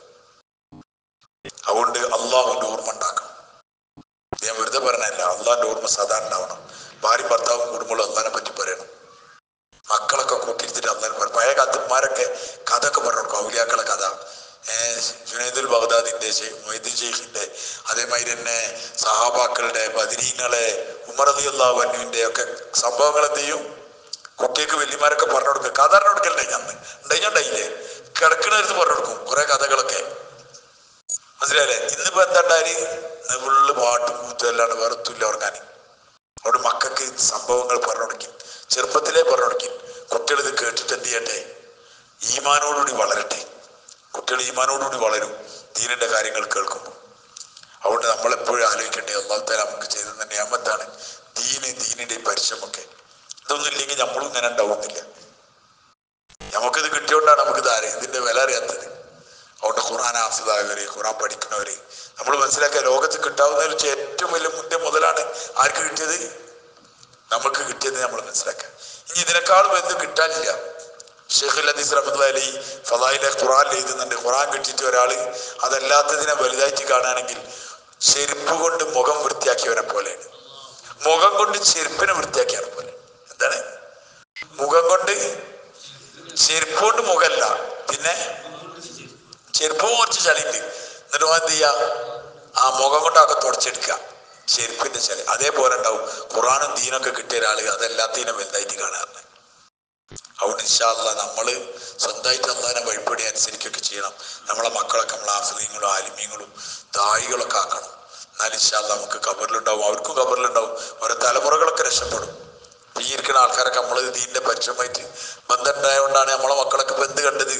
Speaker 1: അതുകൊണ്ട് അള്ളാഹുവിന്റെ ഓർമ്മ ഉണ്ടാക്കണം ഇത് ഞാൻ വെറുതെ പറഞ്ഞല്ല അള്ളാഹിന്റെ ഓർമ്മ സദാ ഉണ്ടാവണം ഭാര്യ ഭർത്താവും കുടുംബങ്ങളും അള്ളാഹിനെ പറ്റി പറയണം മക്കളൊക്കെ കൂട്ടിയിരുത്തിട്ട് അള്ളാഹിനെ പറയും പഴയ കാലത്തുമാരൊക്കെ കഥ ഒക്കെ പറഞ്ഞു കൊടുക്കും ഔലിയാക്കളെ കഥ ഏഹ് ജുനൈദുൽ ബഗ്ദാദിന്റെ ഷെയ്- മൊയ്തീൻ ഷെയ്ഖിന്റെ അതേമാതിരി തന്നെ സഹാബാക്കളുടെ ബദരീങ്ങളെ ഉമർ അലി അള്ളാഹുവിന്റെ ഒക്കെ സംഭവങ്ങൾ എന്ത് ചെയ്യും കുട്ടികൾക്ക് വലിയമാരൊക്കെ പറഞ്ഞു കൊടുക്കും കഥ പറഞ്ഞു കൊടുക്കലുണ്ടേ ഞാൻ ഉണ്ടായില്ലേ കിടക്കണടുത്ത് പറഞ്ഞു കൊടുക്കും കുറെ കഥകളൊക്കെ മനസ്സിലായില്ലേ ഇന്നിപ്പോ എന്താ ഉണ്ടായി ഫുള്ള് പാട്ടും കൂത്തും അല്ലാണ്ട് വേറെ ഒത്തുമില്ല ഉറങ്ങാൻ അവിടെ മക്കൾക്ക് സംഭവങ്ങൾ പറഞ്ഞു കൊടുക്കും ചെറുപ്പത്തിലേ പറഞ്ഞു കൊടുക്കും കുട്ടികൾ ഇത് കേട്ടിട്ട് എന്ത് ചെയ്യട്ടെ ഈമാനോടുകൂടി വളരട്ടെ കുട്ടികൾ ഈമാനോടുകൂടി വളരും ദീനിന്റെ കാര്യങ്ങൾ കേൾക്കുമ്പോൾ അതുകൊണ്ട് നമ്മളെപ്പോഴും ആലോചിക്കേണ്ടത് ഒന്നാമത്തെ നമുക്ക് ചെയ്ത നിയമത്താണ് ദീന് ദീനിന്റെ ഈ പരിശ്രമമൊക്കെ ഇതൊന്നും ഇല്ലെങ്കിൽ നമ്മളും ഇങ്ങനെ ഉണ്ടാവുന്നില്ല നമുക്കിത് കിട്ടിയോണ്ടാണ് നമുക്കിത് അറിയ ഇതിന്റെ വില അറിയാത്തത് അതുകൊണ്ട് ഖുർആൻ ആസ്വദായവര് ഖുർആൻ പഠിക്കുന്നവര് നമ്മൾ മനസ്സിലാക്കിയ ലോകത്ത് കിട്ടാവുന്നതിൽ വെച്ച് ഏറ്റവും വലിയ മുന്തിയ മുതലാണ് ആർക്ക് കിട്ടിയത് നമുക്ക് കിട്ടിയത് നമ്മൾ മനസ്സിലാക്കുക ഇനി ഇതിനേക്കാളും എന്ത് കിട്ടാനില്ല ഷെയ്ഖുൽ ഹദീസ് റഹ്മത്തുള്ളാഹി അലൈഹി ഫളായിലെ ഖുർആൻ എഴുതുന്നുണ്ട് ഖുർആൻ കിട്ടിയിട്ട് ഒരാൾ അതല്ലാത്തതിനെ വലുതായിട്ട് കാണുകയാണെങ്കിൽ ചെരുപ്പ് കൊണ്ട് മുഖം വൃത്തിയാക്കിയവനെ പോലെയാണ് മുഖം കൊണ്ട് ചെരുപ്പിനെ വൃത്തിയാക്കിയവനെ പോലെ എന്താണ് മുഖം കൊണ്ട് ചെരുപ്പ് കൊണ്ട് മുഖമല്ല പിന്നെ ചെരുപ്പ് കുറച്ച് ചളിയുണ്ട് എന്നിട്ട് ഓൻ എന്ത് ചെയ്യാ ആ മുഖം കൊണ്ടൊക്കെ തുടച്ചെടുക്കുക ചെരുപ്പിന്റെ ചളി അതേപോലെ ഉണ്ടാവും ഖുറാനും ദീനൊക്കെ കിട്ടിയ ഒരാള് അതെല്ലാത്തിനും വലുതായിട്ട് കാണാറുണ്ട് അതുകൊണ്ട് ഇൻഷാല്ല നമ്മള് സ്വന്തമായിട്ട് അള്ളാഹിനെ വഴിപ്പടി അനുസരിക്കുകയൊക്കെ ചെയ്യണം നമ്മളെ മക്കളൊക്കെ നമ്മളെ ആഫ്രീങ്ങളും ആലിമ്യങ്ങളും ദായികളൊക്കെ ആക്കണം എന്നാൽ ഇൻഷാല്ല നമുക്ക് കബറിലുണ്ടാവും അവർക്കും കബറിലുണ്ടാവും ഓരോ തലമുറകളൊക്കെ രക്ഷപ്പെടും ഈ ഇരിക്കുന്ന ആൾക്കാരൊക്കെ നമ്മൾ ദീന്റെ പരിചയമായിട്ട് ബന്ധം ഉണ്ടായതുകൊണ്ടാണ് നമ്മളെ മക്കളൊക്കെ ഇപ്പൊ എന്ത് കണ്ടത്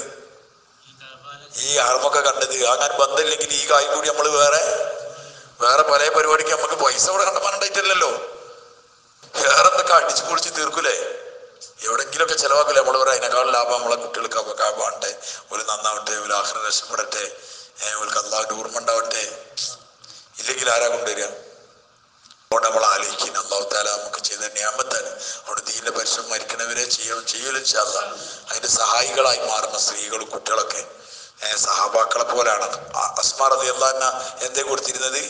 Speaker 1: ഈ ആർമൊക്കെ കണ്ടത് അങ്ങനെ ബന്ധമില്ലെങ്കിൽ ഈ കായ് കൂടി നമ്മൾ വേറെ വേറെ പല പരിപാടിക്ക് നമുക്ക് പൈസ ഇവിടെ കണ്ടമാനുണ്ടായിട്ടില്ലല്ലോ വേറെ എന്തൊക്കെ അടിച്ചു പൊളിച്ച് തീർക്കൂലേ എവിടെങ്കിലുമൊക്കെ ചെലവാക്കില്ല നമ്മൾ പറയാം അതിനേക്കാൾ ലാഭം നമ്മളെ കുട്ടികൾക്ക് കാവാണ്ടേ ഒരു നന്നാവട്ടെ ഒരു ആഹ്റം രക്ഷപ്പെടട്ടെ ഏഹ് ഒരു അള്ളാഹുന്റെ ഓർമ്മ ഉണ്ടാവട്ടെ ഇല്ലെങ്കിൽ ആരാ കൊണ്ടുവരിക അതുകൊണ്ട് നമ്മൾ ആലോചിക്കുന്നു അള്ളാഹു താല നമുക്ക് ചെയ്ത നിയമത്താണ് അവിടെ ദീന്റെ പരിശ്രമം മരിക്കണവരെ ചെയ്യണം ചെയ്യലും ചെയ്യല്ല അതിന്റെ സഹായികളായി മാറുന്ന സ്ത്രീകളും കുട്ടികളൊക്കെ ഏഹ് സഹാബാക്കളെ പോലാണ് അസ്മാർ അത് എല്ലാ എന്തേ കൊടുത്തിരുന്നത്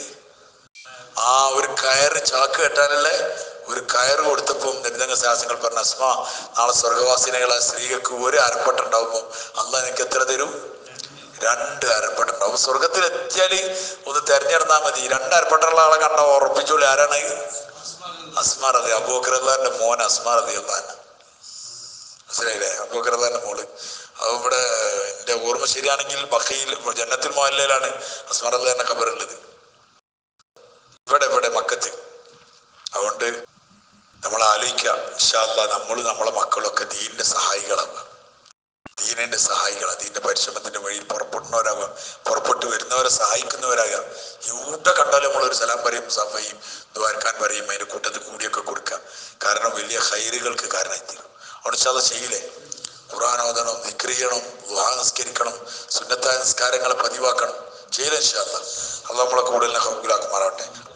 Speaker 1: ആ ഒരു കയറ് ചാക്ക് കെട്ടാനല്ലേ ഒരു കയറ് കൊടുത്തപ്പം ദരിദ്ര സാഹസങ്ങൾ പറഞ്ഞ അസ്മ നാളെ സ്വർഗവാസിനികളെ സ്ത്രീകൾക്ക് ഒരു അരപ്പട്ടുണ്ടാവുമ്പോൾ അന്ന് എനിക്ക് എത്ര തരും രണ്ട് അരപ്പട്ടുണ്ടാവും അപ്പൊ സ്വർഗത്തിൽ എത്തിയാല് ഒന്ന് തെരഞ്ഞെടുത്താൽ മതി രണ്ട് അരപ്പട്ടുള്ള ആളെ കണ്ട ഉറപ്പിച്ചോളി ആരാണ് അസ്മാർ അതി അബൂഖറദാന്റെ മോൻ അസ്മാർ അതി അള്ളാൻ മനസ്സിലായില്ലേ അബൂഖറദാന്റെ മോള് അത് ഇവിടെ എന്റെ ഓർമ്മ ശരിയാണെങ്കിൽ ബഹയിൽ ജന്നത്തിൽ മോഹല്ലയിലാണ് അസ്മാർ അള്ളാന്റെ ഖബറുള്ളത് ഇവിടെ ഇവിടെ മക്കത്ത് അതുകൊണ്ട് നമ്മൾ ആലോചിക്കുക ഇൻഷാല്ല നമ്മൾ നമ്മളെ മക്കളൊക്കെ ദീനിന്റെ സഹായികളാവുക ദീനിന്റെ സഹായികളാണ് ദീന്റെ പരിശ്രമത്തിന്റെ വഴിയിൽ പുറപ്പെടുന്നവരാകുക പുറപ്പെട്ടു വരുന്നവരെ സഹായിക്കുന്നവരാകുക എവിടെ കണ്ടാലും നമ്മൾ ഒരു സലാം പറയും സഫയും ദ്വാരക്കാൻ പറയും അതിന്റെ കൂട്ടത്തിൽ കൂടിയൊക്കെ കൊടുക്കുക കാരണം വലിയ ഹൈറുകൾക്ക് കാരണമായിത്തീരും അവിടെ വെച്ചാൽ അത് ചെയ്യില്ലേ ഖുർആൻ ഓതണം നിക്രി ചെയ്യണം ദുആ നിസ്കരിക്കണം സുന്നത്തായ നിസ്കാരങ്ങളെ പതിവാക്കണം ചെയ്യില്ല ഇൻഷാല്ല അത് നമ്മളെ കൂടുതൽ ഹൗലാക്കുമാറാവട്ടെ